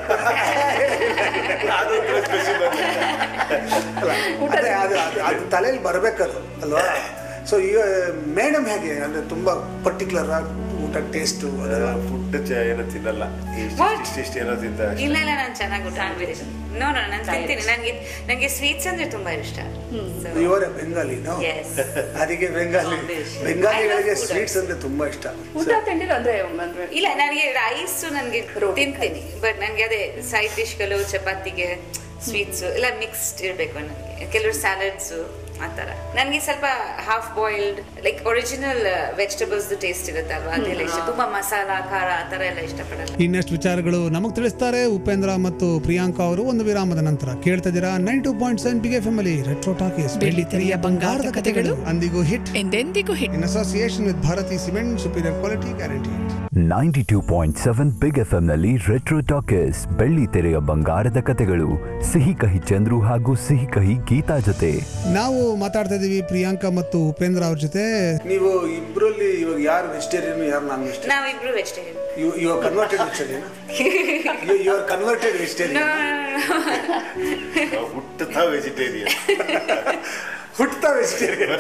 ಊಟ ಅದೇ ಅದು ಅದು ಅದು ತಲೆಯಲ್ಲಿ ಬರ್ಬೇಕದು ಅಲ್ವಾ ಸೊ ಈಗ ಮೇಡಮ್ ಹೇಗೆ ಅಂದ್ರೆ ತುಂಬಾ ಪರ್ಟಿಕ್ಯುಲರ್ ಆಗಿ ಊಟ ಟೇಸ್ಟು ಅದೆಲ್ಲ ಫುಡ್ ಏನೋ ತಿನ್ನಲ್ಲ ಇಷ್ಟ್ What? ಇಷ್ಟ್ ಇಷ್ಟ್ ಏನೋ ತಿಂತ ಇಲ್ಲ ಇಲ್ಲ ನಾನು ಚೆನ್ನಾಗಿ ಊಟ ಮಾಡ್ತೀನಿ ನೋ ನೋ ನಾನು ತಿಂತೀನಿ ನನಗೆ ನನಗೆ ಸ್ವೀಟ್ಸ್ ಅಂದ್ರೆ ತುಂಬಾ ಇಷ್ಟ So, ಇವರೇ ಬೆಂಗಾಲಿ ನಾವು Yes. ಅದಕ್ಕೆ ಬೆಂಗಾಲಿ ಬೆಂಗಾಲಿಗಳಿಗೆ ಸ್ವೀಟ್ಸ್ ಅಂದ್ರೆ ತುಂಬಾ ಇಷ್ಟ ಊಟ ತಿಂಡಿಲ್ಲ ಅಂದ್ರೆ ಅಂದ್ರೆ ಇಲ್ಲ ನನಗೆ ರೈಸ್ ನನಗೆ ತಿಂತೀನಿ ಬಟ್ ನನಗೆ ಅದೇ ಸೈಡ್ ಡಿಶ್ಗಳು ಚಪಾತಿಗೆ ಸ್ವೀಟ್ಸ್ ಎಲ್ಲ ಮಿಕ್ಸ್ಡ್ ಇರಬೇಕು ನನಗೆ ಕೆಲವರು ಸ್ಯಾಲಡ್ಸು ಆ ಥರ ನನಗೆ ಸ್ವಲ್ಪ half boiled like original vegetables taste ಇರುತ್ತೆ ಅಲ್ವಾ ಅದೆಲ್ಲ ಇಷ್ಟ ತುಂಬಾ ಮಸಾಲ ಖಾರ ಆ ಥರ ಎಲ್ಲ ಇಷ್ಟಪಡಲ್ಲ ಇನ್ನಷ್ಟು ವಿಚಾರಗಳು ನಮಗ್ ತಿಳಿಸ್ತಾರೆ ಉಪೇಂದ್ರ ಮತ್ತು ಪ್ರಿಯಾಂಕಾ ಅವರು ಒಂದು ವಿರಾಮದ ನಂತರ ಕೇಳ್ತಾ ಇದ್ದೀರಾ ನೈನ್ ಟು ಪಾಯಿಂಟ್ ಸೆವೆನ್ ಬಿಗೆ ಫ್ಯಾಮಿಲಿ ರೆಟ್ರೋ ಟಾಕೀಸ್ ಬೆಳ್ಳಿ ತೆರೆಯ ಬಂಗಾರದ ಕಥೆಗಳು. ಅಂದಿಗೂ ಹಿಟ್ ಎಂದೆಂದಿಗೂ hit in association with Bharathi cement superior quality guarantee ninety two point seven big F ಎಂನಲ್ಲಿ ರೆಟ್ರೋ ಟಾಕೀಸ್ ಬೆಳ್ಳಿ ತೆರೆಯ ಬಂಗಾರದ ಕತೆಗಳು ಸಿಹಿ ಕಹಿ ಚಂದ್ರು ಹಾಗೂ ಸಿಹಿ ಕಹಿ ಗೀತಾ ಜೊತೆ ನಾವು ಮಾತಾಡ್ತಾ ಇದೀವಿ ಪ್ರಿಯಾಂಕಾ ಮತ್ತು ಉಪೇಂದ್ರ ಅವ್ರ ಜೊತೆ ನೀವು ಇಬ್ರಲ್ಲಿ ಇವಾಗ ಯಾರು ವೆಜಿಟೇರಿಯನ್ ಯಾರು ನಾನ್ ವೆಜಿಟೇರಿಯನ್ ನಾವಿಬ್ರು vegetarian you are converted vegetarian you are converted vegetarian ಹುಟ್ಟುತ್ತಾ ವೆಜಿಟೇರಿಯನ್ ಹುಟ್ತಾ ವೆಜಿಟೇರಿಯನ್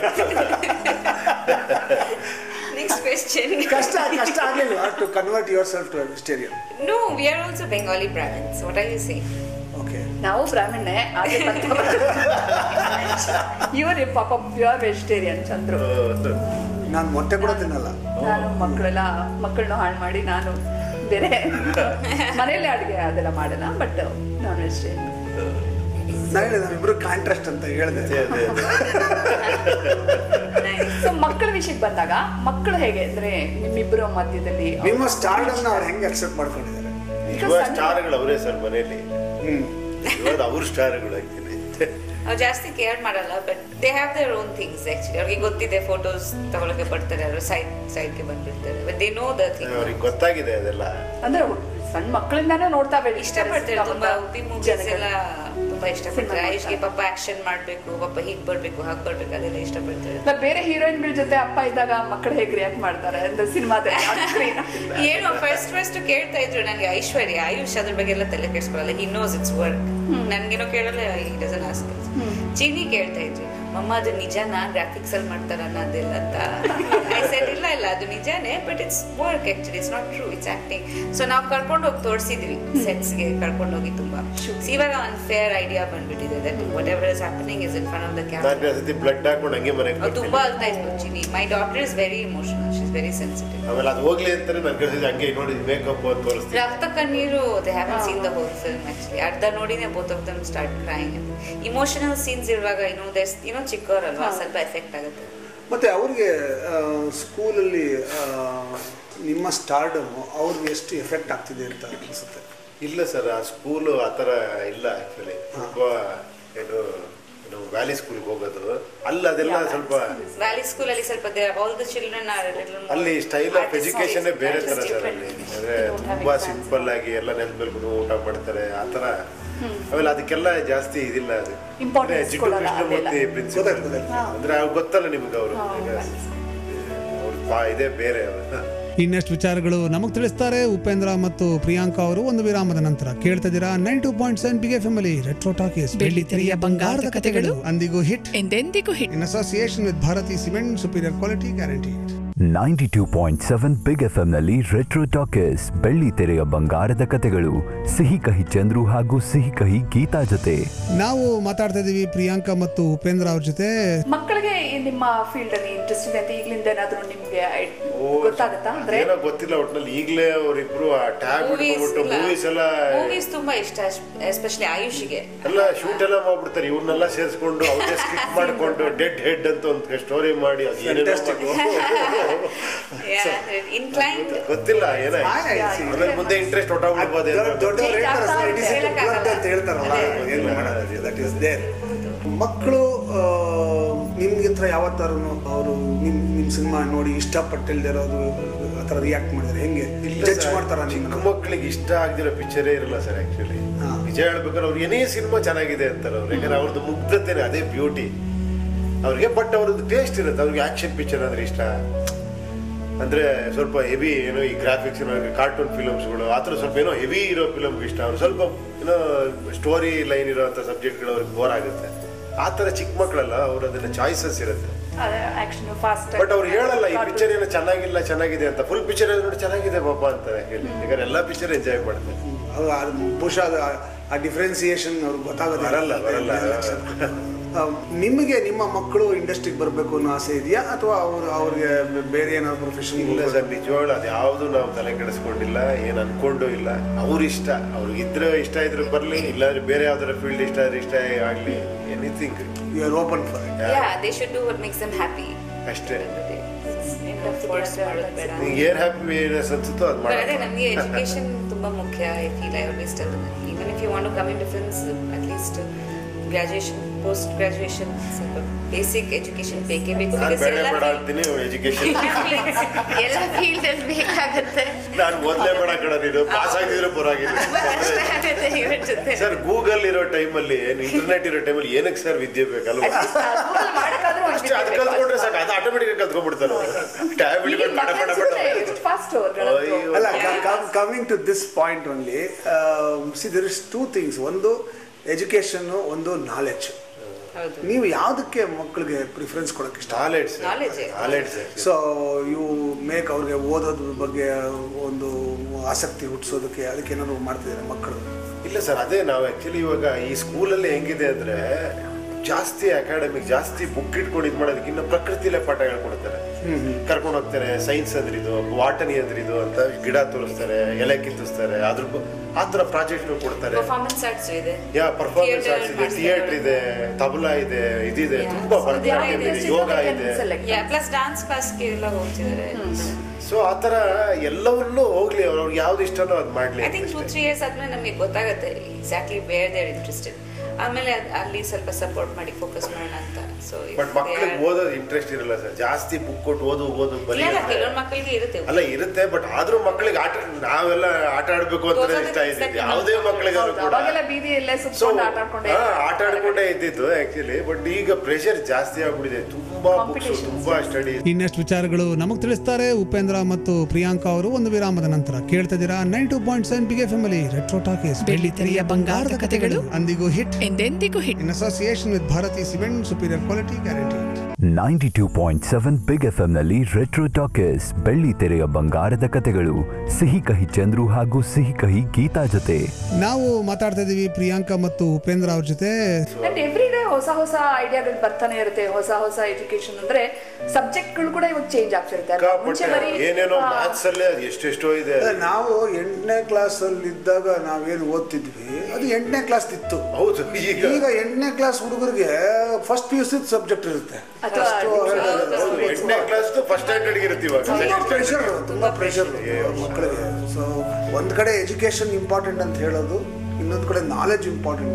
ನೆಕ್ಸ್ಟ್ ಕ್ವೆಶ್ಚನ್ ಕಷ್ಟ ಕಷ್ಟ ಆಗ್ಲಿಲ್ವಾ to convert yourself to vegetarian no we are also Bengali Brahmins what are you say okay ನಾವು ಬ್ರಾಹ್ಮಣೆ ಇವರು ಪಾಪ ಪ್ಯೂರ್ ವೆಜಿಟೇರಿಯನ್ ಚಂದ್ರು ನಾನು ಮೊಟ್ಟೆ ಕೂಡ ತಿನ್ನಲ್ಲ ನಾನು ಮಕ್ಕಳೆಲ್ಲ ಮಕ್ಕಳನ್ನ ಹಾಳು ಮಾಡಿ ನಾನು ಬೇರೆ ಮನೆಯಲ್ಲೇ ಅಡುಗೆ ಅದೆಲ್ಲ ಮಾಡಲ್ಲ ಬಟ್ ನಾನ್ ವೆಜಿಟೇರಿಯನ್ ನಾನು ಹೇಳಿದೆ ನಾವಿಬ್ರು ಕಾಂಟ್ರಾಸ್ಟ್ ಅಂತ ಹೇಳಿದೆ ಸೊ ಮಕ್ಕಳ ವಿಷಯಕ್ಕೆ ಬಂದಾಗ ಮಕ್ಕಳು ಹೇಗೆ ಅಂದ್ರೆ ನಿಮ್ಮಿಬ್ಬರ ಮಧ್ಯದಲ್ಲಿ ನಿಮ್ಮ ಸ್ಟಾರ್ಡಮ್ ಅವ್ರು ಹೆಂಗೆ ಅಕ್ಸೆಪ್ಟ್ ಮಾಡ್ಕೊಂಡಿದ್ದಾರೆ ನಿಜವಾದ ಸ್ಟಾರ್ಗಳು ಅವರೇ ಸರ್ ಮನೆಯಲ್ಲಿ ಹ್ಮ್ ಇವಾಗ ಅವ್ರ ಸ್ಟಾರ್ಗಳು ಆಗ್ತೀನಿ ಅವ್ರು ಜಾಸ್ತಿ ಕೇರ್ ಮಾಡಲ್ಲ but they have their own things actually ಅವ್ರಿಗೆ ಗೊತ್ತಿದೆ ಫೋಟೋಸ್ ತಗೊಳಕ್ಕೆ ಬರ್ತಾರೆ ಅವರು ಸೈಡ್ ಸೈಡ್ಗೆ ಬಂದ್ಬಿಡ್ತಾರೆ but they know the thing ಅವ್ರಿಗೆ ಗೊತ್ತಾಗಿದೆ ಅದೆಲ್ಲ ಅಂದ್ರೆ ಸಣ್ಣ ಮಕ್ಕಳಿಂದಾನೇ ನೋಡ್ತಾ ಬೆಳಿ ಇಷ್ಟಪಡ್ತಾರೆ ತುಂಬಾ ಉಪಿ ಮೂವೀಸ್ ಎಲ್ಲ ತುಂಬಾ ಇಷ್ಟಪಡ್ತಾರೆ ಆಯುಷ್ಗೆ ಪಾಪ ಆಕ್ಷನ್ ಮಾಡ್ಬೇಕು ಪಾಪ ಹೀಗ್ ಬರ್ಬೇಕು ಹಾಗೆ ಬರ್ಬೇಕು ಅದೆಲ್ಲ ಇಷ್ಟಪಡ್ತಾರೆ ಬೇರೆ ಹೀರೋಯಿನ್ಗಳ ಜೊತೆ ಅಪ್ಪ ಇದ್ದಾಗ ಮಕ್ಕಳು ಹೇಗೆ ರಿಯಾಕ್ಟ್ ಮಾಡ್ತಾರೆ ಅಂದ್ರೆ ಸಿನಿಮಾದಲ್ಲಿ ಏನು ಫಸ್ಟ್ ಫಸ್ಟ್ ಕೇಳ್ತಾ ಇದ್ರು ನನಗೆ ಐಶ್ವರ್ಯ ಆಯುಷ್ ಅದ್ರ ಬಗ್ಗೆ ಎಲ್ಲ ತಲೆ ಕೆಡ್ಸ್ಕೊಳಲ್ಲ ಹಿ ನೋಸ್ ಇಟ್ಸ್ ವರ್ಕ್ ನನ್ಗೇನೋ ಕೇಳಲ್ಲ ಈ ಡಸನ್ ಆಸ್ಕ್ ಚೀನಿ ಕೇಳ್ತಾ ಇದ್ರು ಮಮ್ಮ ಅದು ನಿಜನಾ ಗ್ರಾಫಿಕ್ಸ್ ಅಲ್ಲಿ ಮಾಡ್ತಾರಲ್ಲ ಅದೆಲ್ಲ ಅಂತ ಐ ಸೆಡ್ ಇಲ್ಲ ಇಲ್ಲ ಅದು ನಿಜಾನೇ but it's work actually it's not true it's acting so ನಾವು ಕರ್ಕೊಂಡು ಹೋಗಿ ತೋರಿಸಿದ್ವಿ ಸೆಟ್ಸ್ಗೆ ಕರ್ಕೊಂಡು ಹೋಗಿ ತುಂಬಾ So, ಇವಾಗ ಒಂದು ಫೇರ್ ಐಡಿಯಾ ಬಂದ್ಬಿಟ್ಟಿದೆ that whatever is happening is in front of the camera ನಾನು ಸತಿ ಬ್ಲಡ್ ಹಾಕೊಂಡು ಹಂಗೆ ಮನೆಗೆ ಅವ್ರು ತುಂಬಾ ಅಳ್ತಾ ಇದ್ರು Chini my daughter is very emotional she is very sensitive ಆಮೇಲೆ ಅದು ಹೋಗ್ಲಿ ಅಂತಾನೆ ನಾನು ಕಳಿಸಿದ ಹಂಗೆ ನೋಡಿ ಮೇಕಪ್ ಅಂತ ತೋರಿಸ್ತೀನಿ ರಕ್ತ ಕಣ್ಣೀರು they haven't seen the whole film actually ಅರ್ಧ ನೋಡಿನೇ both of them start crying emotional scenes ಇರುವಾಗ ಏನೋ ದೇಸ್ ಏನೋ ಚಿಕ್ಕವರಲ್ವಾ ಸ್ವಲ್ಪ ಎಫೆಕ್ಟ್ ಆಗುತ್ತೆ ಮತ್ತೆ ಅವ್ರಿಗೆ ಸ್ಕೂಲಲ್ಲಿ ನಿಮ್ಮ ಸ್ಟಾರ್ಡಮ್ ಅವ್ರಿಗೆ ಎಷ್ಟು ಎಫೆಕ್ಟ್ ಆಗ್ತಿದೆ ಅಂತ ಅನ್ಸುತ್ತೆ ಇಲ್ಲ ಸರ್ ಆ ಸ್ಕೂಲು ಆ ಥರ ಇಲ್ಲ ಆ್ಯಕ್ಚುಲಿ ತುಂಬ ಏನು ನಾವು ವ್ಯಾಲಿ ಸ್ಕೂಲ್ಗೆ ಹೋಗೋದು ಅಲ್ಲಿ ಅದೆಲ್ಲ ಸ್ವಲ್ಪ ವ್ಯಾಲಿ ಸ್ಕೂಲ್ ಅಲ್ಲಿ ಸ್ವಲ್ಪ ಆಲ್ ದ ಚಿಲ್ಡ್ರನ್ ಅಲ್ಲಿ ಸ್ಟೈಲ್ ಆಫ್ ಎಜುಕೇಶನ್ ಬೇರೆ ತರ ಸರ್ ಅಲ್ಲಿ ಅಂದ್ರೆ ತುಂಬಾ ಸಿಂಪಲ್ ಆಗಿ ಎಲ್ಲ ನೆಲದ ಮೇಲೆ ಕೂತ್ಕೊಂಡು ಊಟ ಮಾಡ್ತಾರೆ ಆ ತರ ಆಮೇಲೆ ಅದಕ್ಕೆಲ್ಲ ಜಾಸ್ತಿ ಇದಿಲ್ಲ ಅದು Importance ಅಂದ್ರೆ ಜಿಡ್ಡು ಕೊಡಲ್ಲ ಕೃಷ್ಣಮೂರ್ತಿ ಅದೆಲ್ಲ. ಪ್ರಿನ್ಸಿಪಲ್ ಗೊತ್ತಾಯ್ತು, ಗೊತ್ತಾಯ್ತು. ಅಂದ್ರೆ ಅವ್ರು ಗೊತ್ತಲ್ಲ ನಿಮ್ಗೆ ಅವರು ಅವ್ರ ಬಾ ಇದೇ ಬೇರೆ ಅವರು ಇನ್ನಷ್ಟು ವಿಚಾರಗಳು ನಮಗೆ ತಿಳಿಸ್ತಾರೆ ಉಪೇಂದ್ರ ಮತ್ತು ಪ್ರಿಯಾಂಕಾ ಅವರು ಒಂದು ವಿರಾಮದ ನಂತರ ಕೇಳ್ತಾ ಇದ್ದೀರಾ ನೈನ್ ಟು ಪಾಯಿಂಟ್ ಸೆವೆನ್ ಬಿಗೆ ಫ್ಯಾಮಿಲಿ ರೆಟ್ರೋ ಟಾಕೀಸ್ ಬೆಳ್ಳಿ ತೆರೆಯ ಬಂಗಾರದ ಕಥೆಗಳು. ಅಂದಿಗೂ ಹಿಟ್ ಎಂದೆಂದಿಗೂ hit in association with Bharathi cement superior quality guarantee ninety two point seven big F ಎಂನಲ್ಲಿ ರೆಟ್ರೋ ಟಾಕೀಸ್ ಬೆಳ್ಳಿ ತೆರೆಯ ಬಂಗಾರದ ಕತೆಗಳು ಸಿಹಿ ಕಹಿ ಚಂದ್ರು ಹಾಗೂ ಸಿಹಿ ಕಹಿ ಗೀತಾ ಜೊತೆ ನಾವು ಮಾತಾಡ್ತಾ ಇದೀವಿ ಪ್ರಿಯಾಂಕಾ ಮತ್ತು ಉಪೇಂದ್ರ ಅವ್ರ ಜೊತೆ ಮಕ್ಕಳಿಗೆ ಈ ನಿಮ್ಮ ಫೀಲ್ಡ್ ಅಲ್ಲಿ ಇಂಟ್ರೆಸ್ಟ್ ಇದೆ ಅಂತ ಈಗಲಿಂದ ಏನಾದ್ರು ನಿಮ್ಗೆ ಐ- ಗೊತ್ತಾಗತ್ತಾ ಅಂದ್ರೆ ಏನೋ ಗೊತ್ತಿಲ್ಲ ಒಟ್ನಲ್ಲಿ ಈಗಲೇ ಅವರಿಬ್ರು ಆ ಟ್ಯಾಬ್ ಇಟ್ಕೊಂಡ್ಬಿಟ್ಟು ಮೂವೀಸ್ ಎಲ್ಲ ಮೂವೀಸ್ ತುಂಬಾ ಇಷ್ಟ ಎಸ್ಪೆಷಲಿ ಆಯುಷಿಗೆ ಎಲ್ಲ ಶೂಟ್ ಎಲ್ಲ ಮಾಡ್ಬಿಡ್ತಾರೆ ಇವ್ರನ್ನೆಲ್ಲ ಸೇರಿಸ್ಕೊಂಡು ಅವ್ರೇ ಸ್ಕಿಪ್ ಮಾಡ್ಕೊಂಡು ಡೆಡ್ ಹೆಡ್ ಅಂತ ಒಂದು ಸ್ಟೋರಿ ಮಾಡಿ ಅದು ಏನೇನೋ ಮಾಡಿ- ಇನ್ಕ್ಲೈನ್ ಗೊತ್ತಿಲ್ಲ ಏನಾಯ್ತು ಆಮೇಲೆ ಮುಂದೆ ಇಂಟ್ರೆಸ್ಟ್ ಹೊಟ್ಟೋಗ್ಬಿಡ್ಬೋದು ಏನೋ. ದೊಡ್ಡವ್ರು ಹೇಳ್ತಾರೆ ಆಗ್ತಾ "It is in the blood" ಅಂತ ಹೇಳ್ತಾರಲ್ಲ ಅದೇ. ಏನು ಮಾಡೋದು ದಟ್ ಇಸ್ ದೇರ್ ಮಕ್ಕಳು ನಿಮ್ಗಿಂತ ಯಾವತ್ತಾರು ಅವರು ನಿಮ್ ನಿಮ್ ಸಿನಿಮಾ ನೋಡಿ ಇಷ್ಟಪಟ್ಟಿಲ್ದಿರೋದು ಆ ಥರ ರಿಯಾಕ್ಟ್ ಮಾಡಿದ್ರೆ ಹೆಂಗೆ ಇಲ್ಲ ಜಡ್ಜ್ sir, ಮಾಡ್ತಾರ ಚಿಕ್ಕ ನಿಮ್ಗೆ ಮಕ್ಕಳಿಗೆ ಇಷ್ಟ ಆಗದಿರೋ ಪಿಕ್ಚರೇ ಇರಲ್ಲ ಸರ್ ಆಕ್ಚುಲಿ ಹಾ. ನಿಜ ಹೇಳ್ಬೇಕಾದ್ರೆ ಅವ್ರು ಏನೇ ಸಿನಿಮಾ ಚೆನ್ನಾಗಿದೆ ಅಂತಾರೆ ಅವ್ರು ಯಾಕಂದ್ರೆ ಅವ್ರದ್ದು ಮುಗ್ಧತೆನೆ ಅದೇ ಬ್ಯೂಟಿ ಅವ್ರಿಗೆ ಬಟ್ ಅವ್ರದ್ದು ಟೇಸ್ಟ್ ಇರುತ್ತೆ ಅವ್ರಿಗೆ ಆಕ್ಷನ್ ಪಿಕ್ಚರ್ ಅಂದ್ರೆ ಇಷ್ಟ ಅಂದ್ರೆ ಸ್ವಲ್ಪ ಹೆವಿ ಏನೋ ಈ ಗ್ರಾಫಿಕ್ಸ್ ಕಾರ್ಟೂನ್ ಫಿಲಮ್ಸ್ಗಳು ಆ ಥರ ಸ್ವಲ್ಪ ಏನೋ ಹೆವಿ ಇರೋ ಫಿಲಮ್ಗೆ ಇಷ್ಟ ಅವ್ರು ಸ್ವಲ್ಪ ಏನೋ ಸ್ಟೋರಿ ಲೈನ್ ಇರೋಂಥ ಸಬ್ಜೆಕ್ಟ್ಗಳು ಅವ್ರಿಗೆ ಬೋರ್ ಆಗುತ್ತೆ ಆ ಥರ ಚಿಕ್ಕ ಮಕ್ಕಳಲ್ಲ ಅವ್ರು ಅದನ್ನ ಚಾಯ್ಸಸ್ ಇರುತ್ತೆ ಆಕ್ಷನ್ ಫಾಸ್ಟ್ ಬಟ್ ಅವ್ರು ಹೇಳಲ್ಲ ಈ ಪಿಕ್ಚರ್ ಏನೋ ಚೆನ್ನಾಗಿಲ್ಲ ಚೆನ್ನಾಗಿದೆ ಅಂತ ಫುಲ್ ಪಿಕ್ಚರ್ ನೋಡಿ ಚೆನ್ನಾಗಿದೆ ಪಾಪ ಅಂತಾರೆ ಹೇಳಿ ಯಾಕಂದ್ರೆ ಎಲ್ಲಾ ಪಿಕ್ಚರ್ ಎಂಜಾಯ್ ಮಾಡ್ತಾರೆ ಅದು ಅದು ಬಹುಶಃ ಅದು ಆ- ಆ ಡಿಫ್ರೆನ್ಸಿಯೇಷನ್ ಅವ್ರಿಗೆ ಗೊತ್ತಾಗೋದಿಲ್ಲ ಬರಲ್ಲ, ಬರಲ್ಲ. ಆ, ನಿಮಗೆ ನಿಮ್ಮ ಮಕ್ಕಳು ಇಂಡಸ್ಟ್ರಿಗೆ ಬರಬೇಕು ಅನ್ನೋ ಆಸೆ ಇದೆಯಾ ಅಥವಾ ಅವ್ರು ಅವ್ರಿಗೆ ಬೇರೆ ಏನಾದ್ರು ಪ್ರೊಫೆಷನ್ ಇಲ್ಲ ಸರ್ ನಿಜವಾಗ್ಲು ಅದು ಯಾವುದು ನಾವು ತಲೆ ಕೆಡಿಸ್ಕೊಂಡಿಲ್ಲ ಏನ್ ಅನ್ಕೊಂಡು ಇಲ್ಲ ಅವ್ರ ಇಷ್ಟ ಅವ್ರಿಗೆ ಇದ್ರೆ ಇಷ್ಟ ಇದ್ರೆ ಬರ್ಲಿ ಇಲ್ಲಾಂದ್ರೆ ಬೇರೆ ಯಾವ್ದಾರ ಫೀಲ್ಡ್ ಇಷ್ಟ ಆದ್ರೆ ಇಷ್ಟ ಆಗ್ಲಿ anything you are open for yeah they should do what makes them happy ಅಷ್ಟೇ ಫೋರ್ಸ್ ಮಾಡೋದು ಬೇಡ ನಿಂಗೆ ಏನ್ ಹ್ಯಾಪಿನೆಸ್ ಅನ್ಸುತ್ತೋ ಅದು But ಅದೇ ಮಾಡಿ ನಮಗೆ ಎಜುಕೇಶನ್ ತುಂಬಾ ಮುಖ್ಯ I feel I always tell even if you want to come in defence at least graduation post graduation ಸ್ವಲ್ಪ ಬೇಸಿಕ್ ಎಜುಕೇಶನ್ ಬೇಕೇ ಬೇಕು ನಾನು because ಬೇಡ ಎಲ್ಲ ಬೇಡ ಅಂತೀನಿ ಎಜುಕೇಶನ್ ಎಲ್ಲ ಫೀಲ್ಡ್ ಅಲ್ಲಿ ಬೇಕಾಗುತ್ತೆ ನಾನು ಓದ್ಲೇ ಬೇಡ ಕಣ ನೀನು ಪಾಸ್ ಆಗಿದ್ರೆ ಪರವಾಗಿಲ್ಲ ಇವ್ರ ಜೊತೆ ಸರ್ ಗೂಗಲ್ ಇರೋ ಟೈಮಲ್ಲಿ ಇಂಟರ್ನೆಟ್ ಇರೋ ಟೈಮಲ್ಲಿ ಏನಕ್ಕೆ ಸರ್ ವಿದ್ಯೆ ಬೇಕಲ್ವಾ ಮಾಡಕ್ಕಾದ್ರೂ ಒಂದ್ ಅಷ್ಟೇ ಅದು ಕಲ್ತ್ಕೊಂಡ್ರೆ ಸಾಕು ಅದು ಆಟೋಮೆಟಿಕ್ ಕಲ್ತ್ಕೊಂಡ್ಬಿಡ್ತಾರೆ ಟ್ಯಾಬ್ ಹಿಡ್ಕೊಂಡು ಪಟ ಪಟ ಪಟ ಎಷ್ಟು ಫಾಸ್ಟ್ ಅಯ್ಯೋ. ಅಲ್ಲ coming to this point only see there is two things ಒಂದು ಎಜುಕೇಶನ್ ಒಂದು ನಾಲೆಡ್ಜ್ ಹೌದು ನೀವು ಯಾವುದಕ್ಕೆ ಮಕ್ಕಳಿಗೆ ಪ್ರಿಫರೆನ್ಸ್ ಕೊಡಕ್ಕೆ ಇಷ್ಟ ನಾಲೆಡ್ಜ್ Knowledge. ನಾಲೆಡ್ಜ್ ಸೊ ಇವು ಮೇಕ್ ಅವ್ರಿಗೆ ಓದೋದ್ರ ಬಗ್ಗೆ ಒಂದು ಆಸಕ್ತಿ ಹುಟ್ಟಿಸೋದಕ್ಕೆ ಅದಕ್ಕೆ ಏನಾದ್ರು ಮಾಡ್ತಿದ್ದಾರೆ ಮಕ್ಕಳು ಇಲ್ಲ ಸರ್ ಅದೇ ನಾವು ಆಕ್ಚುಲಿ ಇವಾಗ ಈ ಸ್ಕೂಲಲ್ಲಿ ಹೆಂಗಿದೆ ಅಂದ್ರೆ ಜಾಸ್ತಿ ಅಕಾಡೆಮಿಕ್ ಜಾಸ್ತಿ ಬುಕ್ ಇಟ್ಕೊಂಡು ಇದು ಮಾಡೋದಕ್ಕಿಂತ ಪ್ರಕೃತಿಲೇ ಪಾಠ ಹೇಳ್ಕೊಡ್ತಾರೆ ಕರ್ಕೊಂಡು ಹೋಗ್ತಾರೆ ಸೈನ್ಸ್ ಅಂದ್ರೆ ಇದು ವಾಟನಿ ಅಂದ್ರೆ ಇದು ಅಂತ ಗಿಡ ತೋರಿಸ್ತಾರೆ ಎಲೆ ಕಿತ್ತಿಸ್ತಾರೆ ಅದ್ರ ಬ- ಆ ಥರ ಪ್ರಾಜೆಕ್ಟ್ ಕೊಡ್ತಾರೆ ಪರ್ಫಾರ್ಮೆನ್ಸ್ ಆರ್ಟ್ಸ್ ಇದೆ ಯಾ ಪರ್ಫಾರ್ಮೆನ್ಸ್ Theatre ಆರ್ಟ್ಸ್ ಇದೆ ಮಾಡ್ತಾರೆ. ಥಿಯೇಟರ್ ಇದೆ ತಬಲಾ ಇದೆ ಇದಿದೆ Yeah. ತುಂಬಾ So ಭರತನಾಟ್ಯಂ they ಇದೆ are ಯೋಗ ಇದೆ ಯಾ ಪ್ಲಸ್ ಡಾನ್ಸ್ ಕ್ಲಾಸ್ಗೆ ಎಲ್ಲ ಹೋಗ್ತಿದ್ದಾರೆ ಸೊ ಆ ಥರ ಎಲ್ಲವನ್ನೂ ಹೋಗ್ಲಿ ಅವ್ರು ಅವ್ರಿಗೆ ಯಾವ್ದು ಇಷ್ಟನೋ ಅದು ಮಾಡ್ಲಿ I think two three years ಆದ್ಮೇಲೆ ನಮಗೆ ಗೊತ್ತಾಗುತ್ತೆ ಎಕ್ಸಾಕ್ಟ್ಲಿ ವೇರ್ ದೇರ್ ಇಂಟ್ರೆಸ್ಟೆಡ್ ಆಮೇಲೆ ಅದ್- ಅಲ್ಲಿ ಸ್ವಲ್ಪ ಸಪೋರ್ಟ್ ಮಾಡಿ ಫೋಕಸ್ ಮಾಡೋಣ ಅಂತ ಸೊ ಬಟ್ ಮಕ್ಳಿಗೆ ಓದೋದು ಇಂಟ್ರೆಸ್ಟ್ ಇರಲ್ಲ ಸರ್ ಜಾಸ್ತಿ ಬುಕ್ ಕೊಟ್ಟು ಓದು ಓದು ಬಲಿ ಇಲ್ಲ ಅಂದ್ರೆ- ಕೆಲವೊಂದು ಮಕ್ಕಳಿಗೆ ಇರುತ್ತೆ ಅಲ್ಲ ಇರುತ್ತೆ ಬಟ್ ಆದ್ರೂ ಮಕ್ಕಳಿಗೆ ಆಟ ನಾವೆಲ್ಲ ಆಟ ಆಡ್ಬೇಕು ಅಂತ ಓದೋದಕ್ಕೆ ಇಷ್ಟ ಇದ್ದಿದ್ದು exactly ಯಾವುದೇ ಮಕ್ಕಳಿಗಾದ್ರೂ ಕೂಡ ಅವಾಗೆಲ್ಲ ಬೀದಿಯಲ್ಲೇ ಸೊ ಸುತ್ಕೊಂಡು ಆಟ ಆಡ್ಕೊಂಡೆ ಆಟ ಆಡ್ಕೊಂಡೇ ಇದ್ದಿದ್ದು ಆಕ್ಚುಲಿ ಬಟ್ ಈಗ ಪ್ರೆಷರ್ ಜಾಸ್ತಿ ಆಗ್ಬಿಟ್ಟಿದೆ ತುಂಬಾ ಬುಕ್ಸ್ Competition. ತುಂಬಾ ಸ್ಟಡಿ ಇನ್ನಷ್ಟು ವಿಚಾರಗಳು ನಮಗೆ ತಿಳಿಸ್ತಾರೆ ಉಪೇಂದ್ರ ಮತ್ತು ಪ್ರಿಯಾಂಕಾ ಅವರು ಒಂದು ವಿರಾಮದ ನಂತರ ಕೇಳ್ತಾ ಇದ್ದೀರಾ ನೈನ್ ಟು ಪಾಯಿಂಟ್ ಸೆವೆನ್ ಬಿಗೆ ಫ್ಯಾಮಿಲಿ ರೆಟ್ರೋ ಟಾಕೀಸ್ ಬೆಳ್ಳಿ ತೆರೆಯ ಬಂಗಾರದ ಕಥೆಗಳು ಅಂದಿಗೂ ಹಿಟ್ ಎಂದೆಂದಿಗೂ hit in association with Bharathi cement superior quality guarantee ninety two point seven big F ಎಂನಲ್ಲಿ ರೆಟ್ರೋ ಟಾಕೀಸ್ ಬೆಳ್ಳಿ ತೆರೆಯ ಬಂಗಾರದ ಕತೆಗಳು ಸಿಹಿ ಕಹಿ ಚಂದ್ರು ಹಾಗೂ ಸಿಹಿ ಕಹಿ ಗೀತಾ ಜೊತೆ ನಾವು ಮಾತಾಡ್ತಾ ಇದೀವಿ ಪ್ರಿಯಾಂಕಾ ಮತ್ತು ಉಪೇಂದ್ರ ಅವ್ರ ಜೊತೆ ಅಂಡ್ ಎವ್ರಿ ಡೇ ಹೊಸ ಹೊಸ ಐಡಿಯಾಗಳು ಬರ್ತಾನೆ ಇರುತ್ತೆ ಹೊಸ ಹೊಸ ಎಜುಕೇಶನ್ ಅಂದ್ರೆ ಸಬ್ಜೆಕ್ಟ್ಗಳು ಕೂಡ ಇವಾಗ ಚೇಂಜ್ ಆಗ್ತಿರುತ್ತೆ ಅಲ್ವಾ? ಮುಂಚೆ ಬರೀ ಏನೇನೋ ಆ, ಮ್ಯಾಥ್ಸ್ ಅಲ್ಲೇ ಅದು ಎಷ್ಟೆಷ್ಟೋ ಇದೆ ಅದೇ ನಾವು ಎಂಟನೇ ಕ್ಲಾಸ್ ಅಲ್ಲಿ ಇದ್ದಾಗ ನಾವೇನು ಓದ್ತಿದ್ವಿ ಅದು ಎಂಟನೇ ಕ್ಲಾಸ್ ಇತ್ತು ಹೌದು ಈಗ ಈಗ ಎಂಟನೇ ಕ್ಲಾಸ್ ಹುಡುಗರಿಗೆ first P U C subject ಇರುತ್ತೆ ಅಥವಾ First ಹೌದು, ಹೌದು ಎಂಟನೇ ಕ್ಲಾಸ್ ಫಸ್ಟ್ ಸ್ಟ್ಯಾಂಡರ್ಡ್ ಇರುತ್ತೆ ಇವಾಗ ತುಂಬಾ Second standard. ಪ್ರೆಷರ್ ತುಂಬಾ ಪ್ರೆಷರ್ ಮಕ್ಕಳಿಗೆ ಸೊ ಒಂದ್ ಕಡೆ ಎಜುಕೇಶನ್ ಇಂಪಾರ್ಟೆಂಟ್ ಅಂತ ಹೇಳೋದು ಇನ್ನೊಂದ್ ಕಡೆ ನಾಲೆಜ್ ಇಂಪಾರ್ಟೆಂಟ್ ಅಂತ ಹೇಳೋದು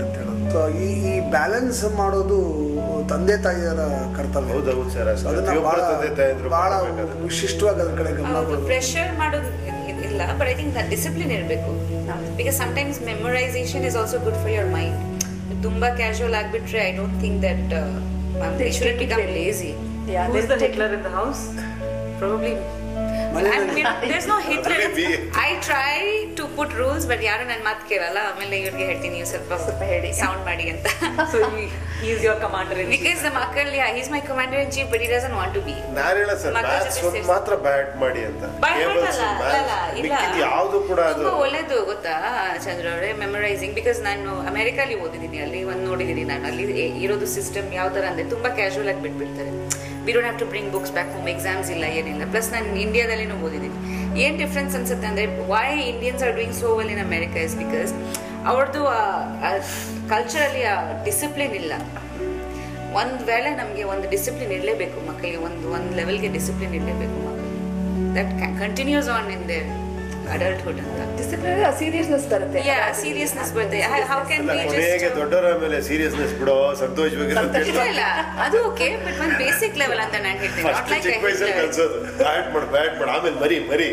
ಸೊ ಈ ಈ ಬ್ಯಾಲೆನ್ಸ್ ಮಾಡೋದು ತಂದೆ ತಾಯಿಯರ ಕರ್ತವ್ಯ ಹೌದೌದು ಸರ್ ಅದನ್ನ ಪ್ರತಿಯೊಬ್ಬರ ಬಹಳ ತಂದೆ ತಾಯಂದ್ರು ಬಹಳ ಮಾಡ್ಬೇಕಾದ್ರೆ. ವಿಶಿಷ್ಟವಾಗಿ ಅದ್ರ ಕಡೆ ಗಮನ ಹೌದು ಕೊಡಬೇಕು ಪ್ರೆಷರ್ ಮಾಡೋದು ಇ- ಇಲ್ಲ ಬಟ್ ಐ ಥಿಂಕ್ ಡಿಸಿಪ್ಲಿನ್ ಇರಬೇಕು because sometimes memorization is also good for your mind ತುಂಬಾ ಕ್ಯಾಶುವಲ್ ಆಗ್ಬಿಟ್ರೆ I don't think that They should take it become very- lazy Yeah, Who's they the take Hitler in the house? Probably. ಮನೆಯಲ್ಲಿ- I'm- there's no Hitler. Maybe. I try to put rules, but ಯಾರು ನನ್ನ ಮಾತು ಕೇಳಲ್ಲ ಆಮೇಲೆ ಇವ್ರಿಗೆ ಹೇಳ್ತೀನಿ ನೀವು ಸ್ವಲ್ಪ ಸ್ವಲ್ಪ ಹೇಳಿ. ಸೌಂಡ್ ಮಾಡಿ ಅಂತ So he, he is your commander in chief. Because ನಮ್ಮ ಅಕ್ಕಲ್ಲಿ is my commander in chief but he doesn't want to be ನಾನು ಹೇಳ ಸರ್ ಮಕ್ಕಳ ಮ್ಯಾಥ್ಸ್ ಜೊತೆ ಒಂದು ಸೇರ್ಸಿ- ಮಾತ್ರ ಬ್ಯಾಟ್ ಮಾಡಿ ಅಂತ By heart Cables, ಅಲ್ಲ, maths, ಅಲ್ಲ, ಇಲ್ಲ. ಮಿಕ್ಕಿದ್ದು ಯಾವುದು ಕೂಡ ಅದು ತುಂಬಾ ಒಳ್ಳೇದು ಗೊತ್ತಾ ಚಂದ್ರ ಅವರೇ ಮೆಮೊರೈಸಿಂಗ್ ಬಿಕಾಸ್ ನಾನು ಅಮೆರಿಕಲ್ಲಿ ಓದಿದ್ದೀನಿ ಅಲ್ಲಿ ಒಂದು ನೋಡಿದ್ದೀನಿ ನಾನು ಅಲ್ಲಿ ಎ- ಇರೋದು ಸಿಸ್ಟಮ್ ಯಾವ ತರ ಅಂದ್ರೆ ತುಂಬಾ ಕ್ಯಾಶುವಲ್ ಆಗಿ ಬಿಟ್ಬಿಡ್ತಾರೆ we don't have to bring books back home exams ಇಲ್ಲ ಏನಿಲ್ಲ ಪ್ಲಸ್ ನಾನು ಇಂಡಿಯಾದಲ್ಲಿನೂ ಓದಿದ್ದೀನಿ ಏನ್ ಡಿಫ್ರೆನ್ಸ್ ಅನ್ಸುತ್ತೆ ಅಂದ್ರೆ why Indians are doing so well in America is because ಅವ್ರದ್ದು ಕಲ್ಚರಲ್ಲಿ ಆ ಡಿಸಿಪ್ಲಿನ್ ಇಲ್ಲ ಒಂದ್ ವೇಳೆ ನಮಗೆ ಒಂದು ಡಿಸಿಪ್ಲಿನ್ ಇರಲೇಬೇಕು ಮಕ್ಕಳಿಗೆ ಒಂದು ಒಂದು ಲೆವೆಲ್ಗೆ ಡಿಸಿಪ್ಲಿನ್ ಇರಲೇಬೇಕು ಮಕ್ಕಳಿಗೆ that continues on in their adulthood ಅಂತ ಡಿಸಿಪ್ಲಿನ್ ಸೀರಿಯಸ್ನೆಸ್ ಬರುತ್ತೆ ಯಾ ಸೀರಿಯಸ್ನೆಸ್ ಬರುತ್ತೆ ಹೌ ಕ್ಯಾನ್ ಅಲ್ಲ, ಬಿ ಕೊನೆಗೆ ಜಸ್ಟ್ ದೊಡ್ಡವರ ಮೇಲೆ ಸೀರಿಯಸ್ನೆಸ್ ಬಿಡೋ ಸಂತೋಷವಾಗಿರೋ ಅಂತ ಇಲ್ಲ ಇಲ್ಲ ಅದು ಓಕೆ ಬಟ್ ಒಂದು ಬೇಸಿಕ್ ಲೆವೆಲ್ ಅಂತ ನಾನು ಹೇಳ್ತೀನಿ ನಾಟ್ ಫಸ್ಟ್ ಲೈಕ್ ಚಿಕ್ಕ ವಯಸ್ಸಲ್ಲಿ ಕಲ್ಸೋದು ಬ್ಯಾಟ್ ಮಾಡು ಬ್ಯಾಟ್ ಮಾಡು ಆಮೇಲೆ ಮರಿ ಮರಿ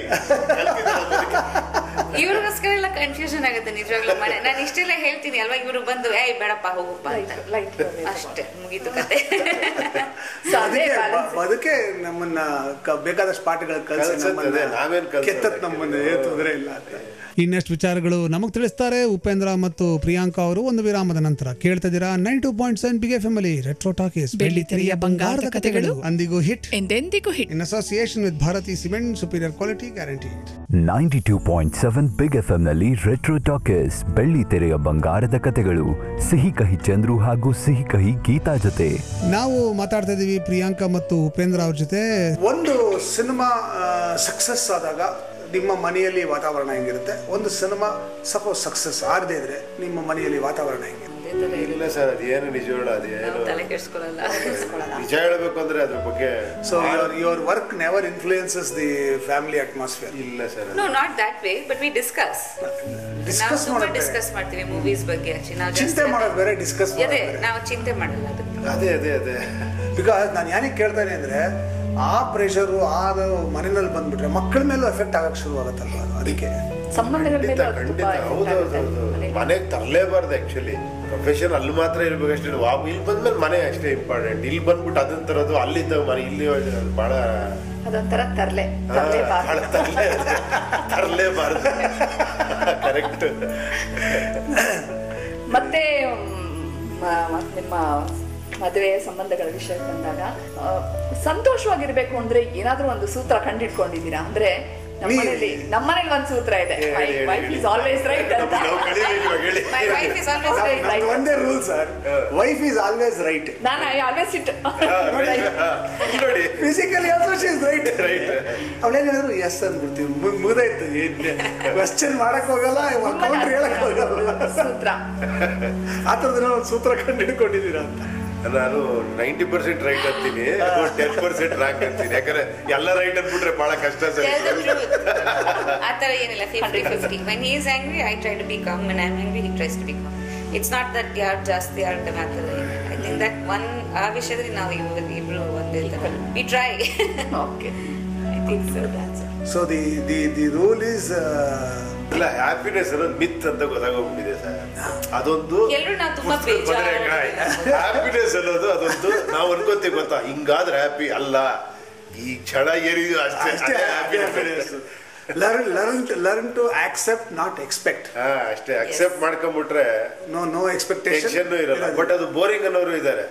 ಇವ್ರಿಗೋಸ್ಕರ ಎಲ್ಲ ಕನ್ಫ್ಯೂಷನ್ ಆಗುತ್ತೆ ನಿಜವಾಗ್ಲೂ ಮನೆ ನಾನು ಇಷ್ಟೆಲ್ಲ ಹೇಳ್ತೀನಿ ಅಲ್ವಾ ಇವರು ಬಂದು ಏಯ್ ಬೇಡಪ್ಪ ಹೋಗಪ್ಪ ಅಂತ ಲೈಟ್ ಅಷ್ಟೇ ಮುಗೀತು ಕತೆ ಸೊ ಅದೇ ಅದಕ್ಕೆ balance. ಬ- ಅದಕ್ಕೆ ನಮ್ಮನ್ನ ಕ- ಬೇಕಾದಷ್ಟು ಪಾಠಗಳು ಕಲಿಸಿ ಕಲ್ಸತ್ತೆ ಅದೇ, ನಾವೇನ್ ಕಲ್ಸಲ್ಲ. ಕೆತ್ತತ್ ನಮ್ಮನ್ನ ಏನು ತೊಂದರೆ ಇಲ್ಲ ಅಂತ ಇನ್ನಷ್ಟು ವಿಚಾರಗಳು ನಮಗೆ ತಿಳಿಸ್ತಾರೆ ಉಪೇಂದ್ರ ಮತ್ತು ಪ್ರಿಯಾಂಕಾ ಅವರು ಒಂದು ವಿರಾಮದ ನಂತರ ಕೇಳ್ತಾ ಇದ್ದೀರಾ ನೈನ್ ಟು ಪಾಯಿಂಟ್ ಸೆವೆನ್ ಬಿಗೆ ಫ್ಯಾಮಿಲಿ ರೆಟ್ರೋ ಟಾಕೀಸ್ ಬೆಳ್ಳಿ ತೆರೆಯ ಬಂಗಾರದ ಕಥೆಗಳು. ಅಂದಿಗೂ ಹಿಟ್ ಎಂದೆಂದಿಗೂ hit in association with Bharathi cement superior quality guarantee ninety two point seven big F ಎಂನಲ್ಲಿ ರೆಟ್ರೋ ಟಾಕೀಸ್ ಬೆಳ್ಳಿ ತೆರೆಯ ಬಂಗಾರದ ಕತೆಗಳು ಸಿಹಿ ಕಹಿ ಚಂದ್ರು ಹಾಗೂ ಸಿಹಿ ಕಹಿ ಗೀತಾ ಜೊತೆ ನಾವು ಮಾತಾಡ್ತಾ ಇದೀವಿ ಪ್ರಿಯಾಂಕಾ ಮತ್ತು ಉಪೇಂದ್ರ ಅವ್ರ ಜೊತೆ ಒಂದು ಸಿನಿಮಾ ಸಕ್ಸಸ್ ಆದಾಗ ನಿಮ್ಮ ಮನೆಯಲ್ಲಿ ವಾತಾವರಣ ಹೆಂಗಿರುತ್ತೆ ಒಂದು ಸಿನಿಮಾ ಸಪೋಸ್ ಸಕ್ಸಸ್ ಆಗದೆ ಇದ್ರೆ ನಿಮ್ಮ ಮನೆಯಲ್ಲಿ ವಾತಾವರಣ ಹೆಂಗಿರುತ್ತೆ ಅದೇ ಥರ ಇಲ್ಲ ಸರ್ ಅದೇನು ನಿಜವಲ್ಲ ಅದೇನು ನಾವು ತಲೆ ಕೆಡಿಸ್ಕೊಳ್ಳಲ್ಲ ನಿಜ ಹೇಳ್ಬೇಕು ಅಂದ್ರೆ ಅದ್ರ ಬಗ್ಗೆ so your your work never influences the family atmosphere ಇಲ್ಲ sir no not that way but we discuss ನಾವು ಡಿಸ್ಕಸ್ ತುಂಬಾ ಮಾಡೋದು ಡಿಸ್ಕಸ್ ಮಾಡ್ತೀವಿ ಮೂವೀಸ್ ಬಗ್ಗೆ actually. ನಾವು ಚಿಂತೆ ಜಾಸ್ತಿ- ಮಾಡೋದು ಬೇರೆ ಡಿಸ್ಕಸ್ ಅದೇ ನಾವು ಚಿಂತೆ ಮಾಡಲ್ಲ ಅದಕ್ಕೆ ಅದೇ ಅದೇ ಅದೇ ಬಿಕಾಸ್ ನಾನು ಏನಕ್ಕೆ ಕೇಳ್ತಾನೆ ಅಂದ್ರೆ ಆ ಪ್ರೆಷರು ಆ ಮನೆಯಲ್ಲಿ ಬಂದ್ಬಿಟ್ರೆ ಮಕ್ಕಳ ಮೇಲೂ ಎಫೆಕ್ಟ್ ಆಗಕ್ಕೆ ಶುರು ಆಗುತ್ತಲ್ವ ಅದು ಅದಕ್ಕೆ ಸಂಬಂಧಗಳ ಖಂಡಿತ ಮೇಲೆ ಅದು ಖಂಡಿತ ತುಂಬಾ ಹೌದೌದು ಮನೇಲಿ. ಮನೆಗೆ ತರಲೇಬಾರ್ದು ಆಕ್ಚುಲಿ ಪ್ರೊಫೆಷನ್ ಅಲ್ಲಿ ಮಾತ್ರ ಇರ್ಬೇಕಷ್ಟೇ ವಾವ್ ಇಲ್ಲಿ ಬಂದ್ಮೇಲೆ ಮನೆ ಅಷ್ಟೇ ಇಂಪಾರ್ಟೆಂಟ್ ಇಲ್ಲಿ ಬಂದ್ಬಿಟ್ಟು ಅದನ್ನ ತರೋದು ಅಲ್ಲಿದ್ದ ಮನೆ ಇಲ್ಲಿ ಹೋದ್ರೆ ಅದು ಬಹಳ ಅದೊಂಥರ ತರ್ಲೆ ಹಾ, ತರ್ಲೇಬಾರ್ದು. ಬಹಳ ತರಲೇ ತರಲೇಬಾರ್ದು ಕರೆಕ್ಟ್ ಮತ್ತೆ ಮ್, ಮ- ಮತ್ ನಿಮ್ಮ ಮದುವೆ ಸಂಬಂಧಗಳ ವಿಷಯಕ್ಕೆ ಬಂದಾಗ ಆ, ಸಂತೋಷವಾಗಿರ್ಬೇಕು ಅಂದ್ರೆ ಏನಾದ್ರೂ ಒಂದು ಸೂತ್ರ ಕಂಡಿಡ್ಕೊಂಡಿದ್ದೀರಾ ಅಂದ್ರೆ ನಮ್ಮನೇಲಿ ನಮ್ಮನೇಲಿ ಒಂದು ಸೂತ್ರ ಇದೆ ಹೇಳಿ, ಹೇಳಿ, ವೈಫ್ ಹೇಳಿ. ಇಸ್ ಆಲ್ವೇಸ್ ರೈಟ್ ಅಂತ ನಾವು ಕಲೀಬೇಕು ಇವಾಗ ಹೇಳಿ my wife is always Right, right. ಒಂದೇ rule sir wife is always right ನಾನು ಐ ಆಲ್ವೇಸ್ ಇಟ್ ಹಾ, ನೋಡಿ physically also she is right right ಅವಳೇನ್ ಹೇಳಿದ್ರು ಎಸ್ ಅಂದ್ಬಿಡ್ತೀವಿ ಮುಗಿದಾಯ್ತು ಕ್ವಶನ್ ಮಾಡಕ್ ಹೋಗಲ್ಲ ಕೌಂಟ್ರ್ ಹೇಳಕ್ ಹೋಗಲ್ಲ ಸೂತ್ರ ಆ ಥರದ್ದು ಒಂದು ಸೂತ್ರ ಕಂಡು ಹಿಡ್ಕೊಂಡಿದ್ದೀರಾ ಅಂತ ನಾನು ನೈಂಟಿ ಪರ್ಸೆಂಟ್ ರೈಟ್ ಅಂತೀನಿ ಟೆನ್ ಪರ್ಸೆಂಟ್ ರಾಂಗ್ ಅಂತೀನಿ ಯಾಕಂದ್ರೆ ಎಲ್ಲ ರೈಟ್ ಅಂದ್ಬಿಟ್ರೆ ಬಹಳ ಕಷ್ಟ ಸರ್ Tell the truth. ಆ ಥರ ಏನಿಲ್ಲ fifty fifty when is angry I try to be calm when I am angry he tries to be calm it's not that ಯಾರು ಜಾಸ್ತಿ ಆಟ ಆ ಥರ ಐ ಥಿಂಕ್ ದಟ್ ಒನ್ ಆ ವಿಷಯದಲ್ಲಿ ನಾವು ಇವಾಗ ಇಬ್ರು ಒಂದೇ we try okay I think so so the the the rule is ಇಲ್ಲ ಹ್ಯಾಪಿನೆಸ್ ಅನ್ನೋದು ಮಿತ್ ಅಂತ ಗೊತ್ತಾಗೋಗ್ಬಿಟ್ಟಿದೆ ಸರ್ ಅದೊಂದು ಎಲ್ರು ನಾವು ತುಂಬಾ ಬೇಜಾರು ಹ್ಯಾಪಿನೆಸ್ ಅನ್ನೋದು ಅದೊಂದು ನಾವು ಅನ್ಕೊಂತೀವಿ ಗೊತ್ತಾ ಹಿಂಗಾದ್ರೆ ಹ್ಯಾಪಿ ಅಲ್ಲ ಈ ಕ್ಷಣ ಏನಿದೆಯೋ ಅಷ್ಟೇ ಅಷ್ಟೇ ಅದೇ happiness. Learn learn learn to accept not expect ಹಾ ಅಷ್ಟೇ ಅಕ್ಸೆಪ್ಟ್ ಮಾಡ್ಕೊಂಡ್ಬಿಟ್ರೆ ನೋ ನೋ ಎಕ್ಸ್ಪೆಕ್ಟೇಷನ್ ಟೆನ್ಷನ್ ಇರಲ್ಲ ಬಟ್ ಅದು ಬೋರಿಂಗ್ ಅನ್ನೋರು ಇದ್ದಾರೆ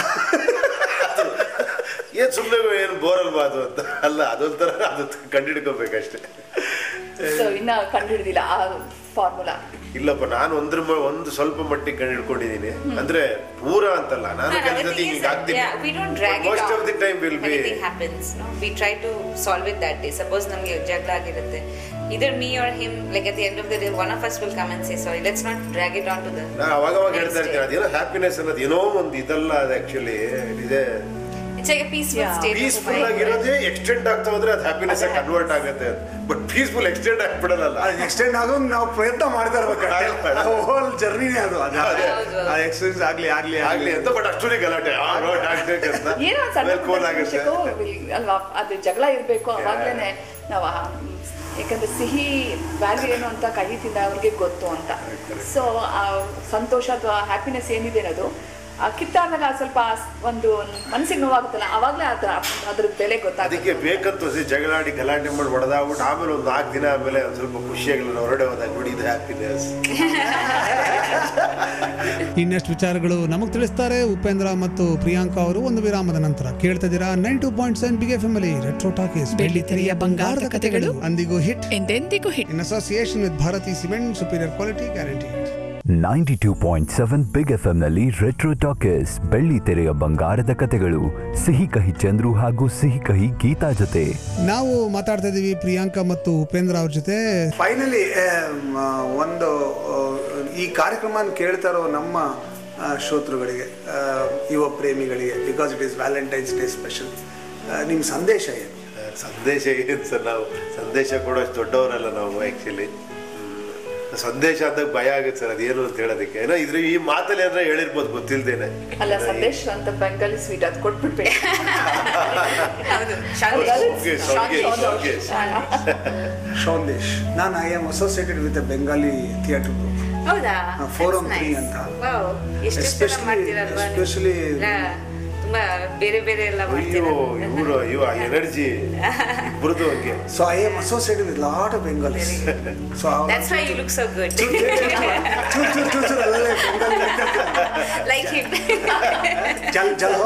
ಏನ್ ಸುಮ್ಮನೆ ಏನು ಬೋರ್ ಅಲ್ವಾ ಅದು ಅಂತ ಅಲ್ಲ ಅದೊಂಥರ ಅದು ಕಂಡಿಡ್ಕೋಬೇಕಷ್ಟೇ ಸೊ ಇನ್ನ ಕಂಡುಹಿಡಿದಿಲ್ಲ ಆ ಫಾರ್ಮುಲಾ ಇಲ್ಲಪ್ಪ ನಾನು ಒಂದ್ರ ಮ- ಒಂದು ಸ್ವಲ್ಪ ಮಟ್ಟಿಗೆ ಕಂಡಿಡ್ಕೊಂಡಿದ್ದೀನಿ ಅಂದ್ರೆ ಪೂರ ಅಂತಲ್ಲ ನಾನು No, no, the ಕೆಲಸದಲ್ಲಿ thing is ಹಿಂಗೆ that, ಆಗ್ತೀನಿ yeah, we don't drag it most on. Of the time will be Anything happens, no? We try to solve it that day. Suppose ನಮ್ಗೆ ಜಗಳ ಆಗಿರುತ್ತೆ either me or him, like at the end of the day, one of us will come and say sorry. Let's not drag it on to the. ನಾನು ಅವಾಗ ಅವಾಗ next ಹೇಳ್ತಾ ಇರ್ತೀನಿ day. ಅದೇನೋ happiness ಅನ್ನೋದು ಏನೋ ಒಂದು ಇದಲ್ಲ ಅದು ಆಕ್ಚುಲಿ ಇದೆ ಪೀಸ್ಫುಲ್ Yeah. ಸ್ಟೇಟ್ ಪೀಸ್ಫುಲ್ ಆಗಿರೋದೇ ಎಕ್ಸ್ಟೆಂಡ್ ಆಗ್ತಾ ಹೋದ್ರೆ ಅದು ಹ್ಯಾಪಿನೆಸ್ ಕನ್ವರ್ಟ್ ಆಗುತ್ತೆ ಬಟ್ ಪೀಸ್ಫುಲ್ ಎಕ್ಸ್ಟೆಂಡ್ ಆಗ್ಬಿಡಲ್ಲ ಎಕ್ಸ್ಟೆಂಡ್ ಆಗೋ ನಾವು ಪ್ರಯತ್ನ ಮಾಡ್ತಾ ಇರ್ಬೇಕು ಹೋಲ್ ಜರ್ನಿನೇ ಅದು ಅದು ಅದೇ. ಆ ಎಕ್ಸ್ಪೀರಿಯನ್ಸ್ ಆಗ್ಲಿ ಆಗ್ಲಿ ಆಗ್ಲಿ ಅಂತ ಬಟ್ ಅಷ್ಟೊಂದೇ ಗಲಾಟೆ ಆ, no, tactic ಅಂತ. ಏನೋ ಒಂದ್ ಸಣ್ಣ ಆಮೇಲೆ cool ಪುಟ್ಟ ಆಗುತ್ತೆ ವಿಷಯಕ್ಕೂ ಅಲ್ವಾ ಅದು ಜಗಳ ಇರಬೇಕು ಅವಾಗ್ಲೇನೆ ನಾವು ಆ, ಮ್, ಯಾಕಂದ್ರೆ ಸಿಹಿ ವ್ಯಾಲ್ಯೂ ಏನು ಅಂತ ಕಹಿ ತಿಂದ ಅವ್ರಿಗೆ ಗೊತ್ತು ಅಂತ ಸೊ ಆ ಸಂತೋಷ ಅಥವಾ ಹ್ಯಾಪಿನೆಸ್ ಏನಿದೆ ಅನ್ನೋದು ಆ ಕಿತ್ತಾದಾಗ ಸ್ವಲ್ಪ ಒಂದು ಮನಸ್ಸಿಗೆ ನೋವಾಗುತ್ತಲ್ಲ ಅವಾಗಲೇ ಅದ್ರ ಅದ್ರ ಬೆಲೆ ಗೊತ್ತಾಗುತ್ತೆ ಅದಕ್ಕೆ ಬೇಕಂತ ಹೊಸಿ ಜಗಳಾಡಿ ಗಲಾಟೆ ಮಾಡಿ ಹೊಡೆದಾಗ್ಬಿಟ್ಟು ಆಮೇಲೆ ಒಂದು ನಾಲ್ಕು ದಿನ ಆಮೇಲೆ ಒಂದು ಸ್ವಲ್ಪ ಖುಷಿಯಾಗಲ್ಲ ಹೊರಡೆ ಹೋದಾಗ ನೋಡಿ ಇದು ಹ್ಯಾಪಿನೆಸ್ ಇನ್ನಷ್ಟು ವಿಚಾರಗಳು ನಮಗೆ ತಿಳಿಸ್ತಾರೆ ಉಪೇಂದ್ರ ಮತ್ತು ಪ್ರಿಯಾಂಕಾ ಅವರು ಒಂದು ವಿರಾಮದ ನಂತರ ಕೇಳ್ತಾ ಇದ್ದೀರಾ ನೈನ್ ಟು ಪಾಯಿಂಟ್ ಸೆವೆನ್ ಬಿಗೆ ಫ್ಯಾಮಿಲಿ ರೆಟ್ರೋ ಟಾಕೀಸ್ ಬೆಳ್ಳಿ ತೆರೆಯ ಬಂಗಾರದ ಕಥೆಗಳು ಅಂದಿಗೂ ಹಿಟ್ ಎಂದೆಂದಿಗೂ hit in association with Bharathi cement superior quality guarantee ninety two point seven big F ಎಂನಲ್ಲಿ ರೆಟ್ರೋ ಟಾಕೀಸ್ ಬೆಳ್ಳಿ ತೆರೆಯ ಬಂಗಾರದ ಕತೆಗಳು ಸಿಹಿ ಕಹಿ ಚಂದ್ರು ಹಾಗೂ ಸಿಹಿ ಕಹಿ ಗೀತಾ ಜೊತೆ ನಾವು ಮಾತಾಡ್ತಾ ಇದೀವಿ ಪ್ರಿಯಾಂಕಾ ಮತ್ತು ಉಪೇಂದ್ರ ಅವ್ರ ಜೊತೆ ಫೈನಲಿ ಒಂದು ಆ, ಈ ಕಾರ್ಯಕ್ರಮ ಕೇಳ್ತಾ ಇರೋ ನಮ್ಮ ಆ, ಶ್ರೋತೃಗಳಿಗೆ ಆ, ಯುವ ಪ್ರೇಮಿಗಳಿಗೆ because it is Valentine's Day special ನಿಮ್ಮ ಸಂದೇಶ ಏನು ಸಂದೇಶ ಏನು ಸರ್ ನಾವು ಸಂದೇಶ ಕೊಡೋಷ್ಟು ದೊಡ್ಡವರಲ್ಲ ನಾವು ಆ್ಯಕ್ಚುಲಿ ಸಂದೇಶ ಅಂದಾಗ ಭಯ ಆಗುತ್ತೆ ಸರ್ ಅದೇನು ಅಂತ ಹೇಳೋದಕ್ಕೆ ಏನೋ ಇದ್ರ ಈ ಮಾತಲ್ಲಿ ಏನಾರ ಹೇಳಿರ್ಬೋದು ಗೊತ್ತಿಲ್ದೇನೆ ಅಲ್ಲ ಸಂದೇಶ್ ಅಂತ ಬೆಂಗಾಲಿ ಸ್ವೀಟ್ ಅದು ಕೊಟ್ಬಿಡ್ಬೇಕು ಹೌದು Okay, ಸಂದೇಶ್, ಸಂದೇಶ್. ಶೌಂದೇಶ್ ನಾನು I am associated with Bengali theatre group ಹೌದಾ Forum That's three nice. ಅಂತ. Wow, ಎಷ್ಟು ಚೆನ್ನಾಗಿ Especially- ಮಾಡ್ತೀರಲ್ವಾ ನೀವು? especially- ಇಲ್ಲ, ತುಂಬಾ ಬೇರೆ ಬೇರೆ ಎಲ್ಲ ಅಯ್ಯೋ ಮಾಡ್ತೀರ ಇವರು ಇವ ಎನರ್ಜಿ ಇಬ್ಬರದು ಹಂಗೆ so I am associated with lot of Bengalis so That's why you look so good. like him. ಜಲ್ ಜಲ್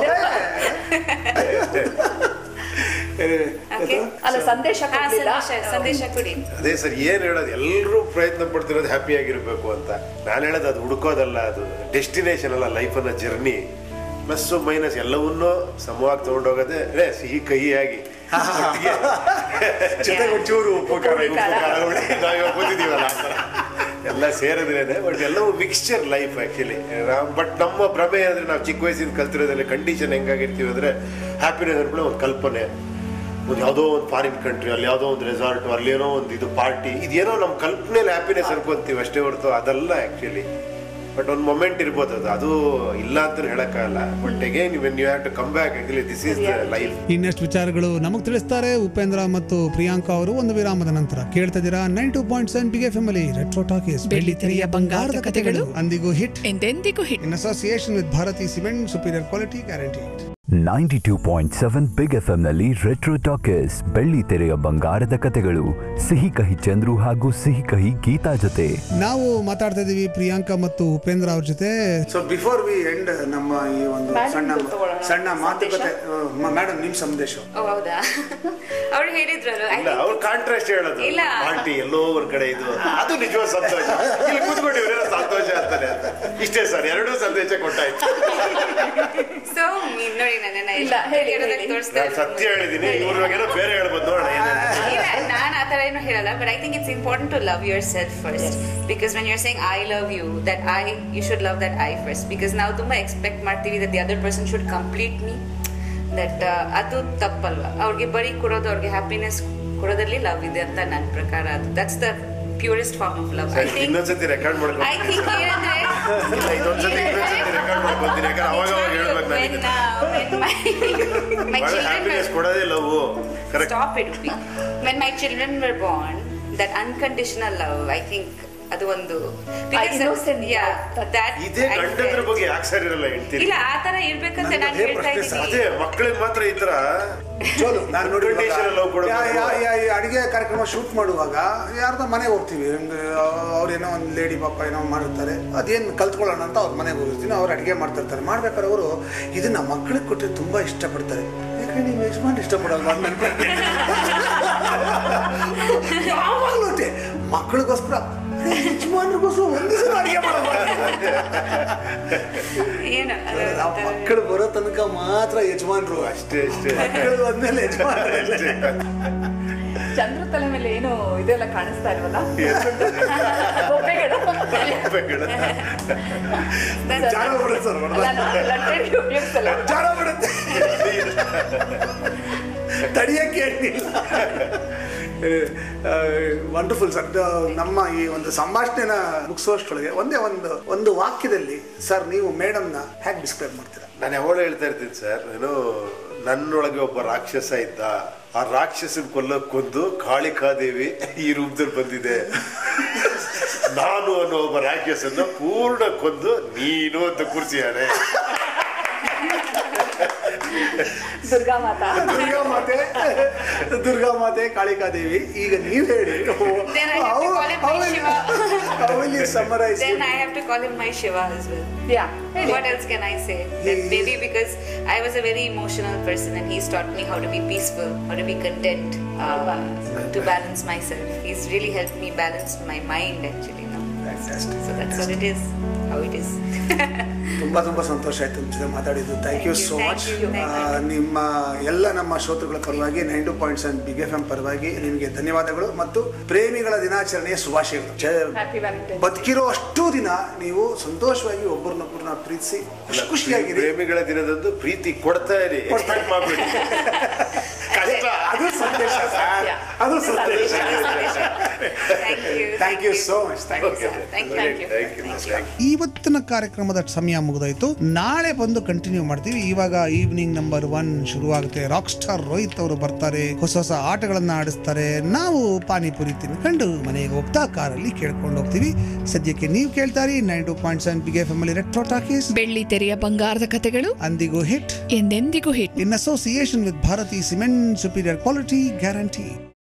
Okay. ಅಲ್ಲ ಸಂದೇಶ ಹಾ, ಕೊಡ್ಲಿಲ್ಲ ಸಂದೇಶ ಸಂದೇಶ ಕೊಡಿ ಅದೇ ಸರ್ ಏನ್ ಹೇಳೋದು ಎಲ್ಲರೂ ಪ್ರಯತ್ನ ಪಡ್ತಿರೋದು ಹ್ಯಾಪಿ ಆಗಿರ್ಬೇಕು ಅಂತ ನಾನು ಹೇಳೋದು ಅದು ಹುಡುಕೋದಲ್ಲ ಅದು ಡೆಸ್ಟಿನೇಷನ್ ಅಲ್ಲ ಲೈಫನ್ನ ಜರ್ನಿ ಪ್ಲಸ್ ಮೈನಸ್ ಎಲ್ಲವನ್ನೂ ಸಮವಾಗಿ ತಗೊಂಡೋಗೋದೇ ಅದೇ ಸಿಹಿ ಕಹಿಯಾಗಿ ಒಟ್ಟಿಗೆ ಜೊತೆಗೆ ಒಂಚೂರು ಉಪ್ಪು ಖಾರ ಉಪ್ಪು ಖಾರ ಹುಳಿ ನಾವು ಇವಾಗ ಕೂತಿದ್ದೀವಲ್ಲ ಆ ಥರ. ಎಲ್ಲ ಸೇರಿದ್ರೇನೆ ಬಟ್ ಎಲ್ಲವೂ ಮಿಕ್ಸ್ಚರ್ ಲೈಫ್ ಆ್ಯಕ್ಚುಲಿ ಬಟ್ ನಮ್ಮ ಭ್ರಮೆ ಅಂದರೆ ನಾವು ಚಿಕ್ಕ ವಯಸ್ಸಿಂದ ಕಲ್ತಿರೋದ್ರಲ್ಲಿ ಕಂಡೀಷನ್ ಹೆಂಗಾಗಿರ್ತೀವಿ ಅಂದರೆ ಹ್ಯಾಪಿನೆಸ್ ಅನ್ಕೊಳ್ಳೋ ಒಂದು ಕಲ್ಪನೆ ಒಂದು ಯಾವುದೋ ಒಂದು ಫಾರಿನ್ ಕಂಟ್ರಿ ಅಲ್ಲಿ ಯಾವುದೋ ಒಂದು ರೆಸಾರ್ಟ್ ಅಲ್ಲಿ ಏನೋ ಒಂದು ಇದು ಪಾರ್ಟಿ ಇದೇನೋ ನಮ್ಮ ಕಲ್ಪನೆಯಲ್ಲಿ ಹ್ಯಾಪಿನೆಸ್ ಅನ್ಕೊಂತೀವಿ ಅಷ್ಟೇ ಹೊರತು ಅದಲ್ಲ ಆ್ಯಕ್ಚುಲಿ ಬಟ್ ಒಂದು ಮೊಮೆಂಟ್ ಇರ್ಬೋದು ಅದು ಅದು ಇಲ್ಲ ಅಂತ ಹೇಳೋಕ್ಕಾಗಲ್ಲ but again when you have to come back actually this is the life ಇನ್ನಷ್ಟು ವಿಚಾರಗಳು ನಮಗೆ ತಿಳಿಸ್ತಾರೆ ಉಪೇಂದ್ರ ಮತ್ತು ಪ್ರಿಯಾಂಕಾ ಅವರು ಒಂದು ವಿರಾಮದ ನಂತರ ಕೇಳ್ತಾ ಇದ್ದೀರಾ ನೈನ್ ಟು ಪಾಯಿಂಟ್ ಸೆವೆನ್ ಬಿಗೆ ಫ್ಯಾಮಿಲಿ ರೆಟ್ರೋ ಟಾಕೀಸ್ ಬೆಳ್ಳಿ ತೆರೆಯ ಬಂಗಾರದ ಕಥೆಗಳು ಅಂದಿಗೂ ಹಿಟ್ ಎಂದೆಂದಿಗೂ hit in association with Bharathi cement superior quality guarantee ninety two point seven big F ಎಂನಲ್ಲಿ ರೆಟ್ರೋ ಟಾಕೀಸ್ ಬೆಳ್ಳಿ ತೆರೆಯ ಬಂಗಾರದ ಕತೆಗಳು ಸಿಹಿ ಕಹಿ ಚಂದ್ರು ಹಾಗೂ ಸಿಹಿ ಕಹಿ ಗೀತಾ ಜೊತೆ ನಾವು ಮಾತಾಡ್ತಾ ಇದೀವಿ ಪ್ರಿಯಾಂಕಾ ಮತ್ತು ಉಪೇಂದ್ರ ಅವ್ರ ಜೊತೆ ಸೊ ಬಿಫೋರ್ ವಿ ಎಂಡ್ ನಮ್ಮ ಈ ಒಂದು Madam ಸಣ್ಣ ದು ತಗೊಳ್ಳೋಣ. ಸಣ್ಣ ಮಾತುಕತೆ ಮೇಡಮ್ ನಿಮ್ಮ ಸಂದೇಶ ಓ ಹೌದಾ ಅವ್ರು ಹೇಳಿದ್ರಲ್ಲ I ಇಲ್ಲ think ಅವ್ರು ಕಾಂಟ್ರಾಸ್ಟ್ ಹೇಳೋದು ಇಲ್ಲ. ಪಾರ್ಟಿ ಎಲ್ಲೋ ಒಂದ್ ಕಡೆ ಇದು ಅದು ನಿಜವಾದ ಸಂತೋಷ ಇಲ್ಲಿ ಕೂತ್ಕೊಂಡು ಇವರೆಲ್ಲ ಸಂತೋಷ ಅಂತಾರೆ ಅಂತ ಇಷ್ಟೇ ಸರ್ ಎರಡೂ ಸಂದೇಶ ಕೊಟ್ಟಾಯ್ತು ಸೊ ನೋಡಿ ನನ್ನ ಇಲ್ಲ, ಹೇಳಿ, ಹೇಳಿ. ತೋರಿಸ್ತಾ ನಾನು ಸತ್ಯ ಹೇಳಿದೀನಿ ಇವ್ರ ಏನೋ ಬೇರೆ ಹೇಳ್ಬೋದು ನೋಡೋಣ ಏನೇನು ಇಲ್ಲ ನಾನು ಆ ಥರ ಏನು ಹೇಳಲ್ಲ but I think it's important to love yourself first because when your saying I love you that I you should love that I first because ನಾವು ತುಂಬ ಎಕ್ಸ್ಪೆಕ್ಟ್ ಮಾಡ್ತೀವಿ that the other person should complete me that ಅದು ತಪ್ಪಲ್ವಾ ಅವ್ರಿಗೆ ಬರೀ ಕೊಡೋದು ಅವ್ರಿಗೆ happiness ಕೊಡೋದ್ರಲ್ಲಿ love ಇದೆ ಅಂತ ನನ್ನ ಪ್ರಕಾರ ಅದು that's the purest form of love I ಸರಿ, ಥಿಂಕ್ ಇನ್ನೊಂದ್ಸತಿ ರೆಕಾರ್ಡ್ ಐ ಮಾಡ್ಕೊಂಡು ಥಿಂಕ್ ಏನಂದ್ರೆ ಇಲ್ಲ ಇನ್ನೊಂದ್ಸತಿ ಇನ್ನೊಂದ್ಸತಿ ರೆಕಾರ್ಡ್ ಮಾಡ್ಕೊತೀನಿ ಯಾಕಂದ್ರೆ ಅವಾಗ ಅವಾಗ ಹೇಳ್ಬೇಕು ನನಗೆ ಬಹಳ ಹ್ಯಾಪಿನೆಸ್ ಕೊಡೋದೇ love correct Stop it, Upi. When my children were born, that unconditional love, I think ಅದು ಒಂದು innocent yeah, love. that ಇದೇ I ಗಂಡಂದ್ರ felt. ಬಗ್ಗೆ ಯಾಕೆ ಸರ್ ಇರಲ್ಲ ಹೇಳ್ತೀನಿ ಇಲ್ಲ ಆ ತರ ಇರ್ಬೇಕಂತ ನಾನು ಅದೇ ಹೇಳ್ತಾ ಪ್ರಶ್ನೆ ಸರ್. ಇದ್ದೀನಿ ಅದೇ ಮಕ್ಕಳಿಗೆ ಮಾತ್ರ ಈ ತರ ಚೋಲು ನಾನು ನೋಡಿ Unconditional love ಕೊಡೋದು. ಈ ಅಡಿಗೆ ಕಾರ್ಯಕ್ರಮ ಶೂಟ್ ಮಾಡುವಾಗ ಯಾರ್ದೋ ಮನೆಗೆ ಹೋಗ್ತೀವಿ ಅವ್ರೇನೋ ಒಂದು ಲೇಡಿ ಪಾಪ ಏನೋ ಮಾಡಿರ್ತಾರೆ ಅದೇನು ಕಲ್ತ್ಕೊಳ್ಳೋಣ ಅಂತ ಅವ್ರ ಮನೆಗೆ ಹೋಗಿರ್ತೀನಿ ಅವ್ರು ಅಡಿಗೆ ಮಾಡ್ತಿರ್ತಾರೆ ಮಾಡ್ಬೇಕಾದ್ರೆ ಅವರು ಇದನ್ನ ಮಕ್ಕಳಿಗೆ ಕೊಟ್ಟರೆ ತುಂಬಾ ಇಷ್ಟಪಡ್ತಾರೆ ಯಾಕಂದ್ರೆ ನೀವು ಯಜಮಾನ್ ಇಷ್ಟಪಡೋದು ಅಂತ ಅನ್ಕೊಂತೀನಿ. ಯಾವಾಗ್ಲೂ ಅಷ್ಟೇ ಮಕ್ಕಳಿಗೋಸ್ಕರ ಅರೆ, ಯಜಮಾನ್ರಿಗೋಸ್ಕರ ಒಂದು ಸಲ ಅಡಿಗೆ ಮಾಡೋದು ಏನು ಅದು ಆ ಮಕ್ಕಳು ಬರೋ ತನಕ ಮಾತ್ರ ಯಜಮಾನ್ರು ಅಷ್ಟೇ ಅಷ್ಟೇ ಮಕ್ಕಳು ಬಂದ್ಮೇಲೆ ಯಜಮಾನ್ರು ಅಷ್ಟೇ ಚಂದ್ರ ತಲೆ ಮೇಲೆ ಏನು ಇದೆಲ್ಲ ಕಾಣಿಸ್ತಾ ಇಲ್ವಲ್ಲ ಬೊಬ್ಬೆಗಳು ಜಾಗ ಬಿಡುತ್ತೆ ಸರ್ ಹೊಡ್ದಾಗ. ನಾನು ಲಟ್ಟಣಿ ಉಪಯೋಗಿಸಲ್ಲ ಜಾರ ಬಿಡುತ್ತೆ ತಡಿಯಕ್ಕೆ ಹೇಳಿಲ್ಲ ವಂಡರ್ಫುಲ್ ಸರ್ ನಮ್ಮ ಈ ಒಂದು ಸಂಭಾಷಣೆನ ಮುಗಿಸುವಷ್ಟೊಳಗೆ ಒಂದೇ ಒಂದು ಒಂದು ವಾಕ್ಯದಲ್ಲಿ ಸರ್ ನೀವು ಮೇಡಮ್ನ ಹೇಗೆ ಡಿಸ್ಕ್ರೈಬ್ ಮಾಡ್ತೀರಾ ನಾನು ಯಾವಾಗ ಹೇಳ್ತಾ ಇರ್ತೀನಿ ಸರ್ ಏನು ನನ್ನೊಳಗೆ ಒಬ್ಬ ರಾಕ್ಷಸ ಇದ್ದ ಆ ರಾಕ್ಷಸನ್ ಕೊಲ್ಲಕ್ಕೊಂದು ಕಾಳಿಕಾದೇವಿ ಈ ರೂಪದಲ್ಲಿ ಬಂದಿದೆ ನಾನು ಅನ್ನೋ ಒಬ್ಬ ರಾಕ್ಷಸನ್ನ ಪೂರ್ಣ ಕೊಂದು ನೀನು ಅಂತ ಕೂರ್ಸಿಯಾನೆ ದುರ್ಗಾ ಮಾತಾ ದುರ್ಗಾ ಮಾತೆ ದುರ್ಗಾ ಮಾತೆ ಕಾಳಿಕಾದೇವಿ ಈಗ ನೀವು ಹೇಳಿ Then I have to call him my Shiva. Summarise Then I have to call him my Shiva as well. Yeah ಹೇಳಿ What else can I say? That maybe because I was a very emotional person and he's taught me how to be peaceful, how to be content, uh, to balance myself. He's really helped me balance my mind actually now. So that's what it is, how it is. ತುಂಬಾ ತುಂಬಾ ಸಂತೋಷ ಆಯ್ತು ನಿಮ್ಮ ಜೊತೆ ಮಾತಾಡಿದ್ದು thank you so Thank much you, thank you. ನಿಮ್ಮ ಎಲ್ಲ ನಮ್ಮ ಶ್ರೋತೃಗಳ ಪರವಾಗಿ nine two point seven big F M ಪರವಾಗಿ ನಿಮಗೆ ಧನ್ಯವಾದಗಳು ಮತ್ತು ಪ್ರೇಮಿಗಳ ದಿನಾಚರಣೆಯ ಶುಭಾಶಯಗಳು ಜಯ- ಹ್ಯಾಪಿ ವ್ಯಾಲೆಂಟೈನ್ ಬದುಕಿರೋ ಅಷ್ಟು ದಿನ ನೀವು ಸಂತೋಷವಾಗಿ ಒಬ್ಬರನ್ನೊಬ್ಬರನ್ನ ಪ್ರೀತಿಸಿ ಖುಷಿ ಖುಷಿಯಾಗಿರಿ ಪ್ರೇಮಿಗಳ ದಿನದಂದು ಪ್ರೀತಿ ಕೊಡ್ತಾ ಇರಿ ಎಕ್ಸ್ಪೆಕ್ಟ್ ಮಾಡ್ಬೇಡಿ ಕಷ್ಟ ಅದು ಸಂದೇಶ ಸರ್ ಅದು Sandesh Thank you. Thank you so much thank you Okay, Thank you. thank you, thank you, thank you. ಇವತ್ತಿನ ಕಾರ್ಯಕ್ರಮದ ಸಮಯ ಮುಗಿದೋಯ್ತು ನಾಳೆ ಬಂದು ಕಂಟಿನ್ಯೂ ಮಾಡ್ತೀವಿ ಇವಾಗ ಈವ್ನಿಂಗ್ ನಂಬರ್ ಒನ್ ಶುರುವಾಗುತ್ತೆ ರಾಕ್ ಸ್ಟಾರ್ ರೋಹಿತ್ ಅವರು ಬರ್ತಾರೆ ಹೊಸ ಹೊಸ ಆಟಗಳನ್ನ ಆಡಿಸ್ತಾರೆ ನಾವು ಪಾನಿಪುರಿ ತಿನ್ಕೊಂಡು ಮನೆಗೆ ಹೋಗ್ತಾ ಕಾರಲ್ಲಿ ಕೇಳ್ಕೊಂಡು ಹೋಗ್ತೀವಿ ಸದ್ಯಕ್ಕೆ ನೀವು ಕೇಳ್ತಾರಿ ನೈನ್ ಟು ಪಾಯಿಂಟ್ ಸೆವೆನ್ ಬಿಗೆ ಫ್ಯಾಮಿಲಿ ರೆಟ್ರೋ ಟಾಕೀಸ್ ಬೆಳ್ಳಿ ತೆರೆಯ ಬಂಗಾರದ ಕಥೆಗಳು ಅಂದಿಗೂ ಹಿಟ್ ಎಂದೆಂದಿಗೂ hit in association with Bharati Cement Superior Quality Guarantee.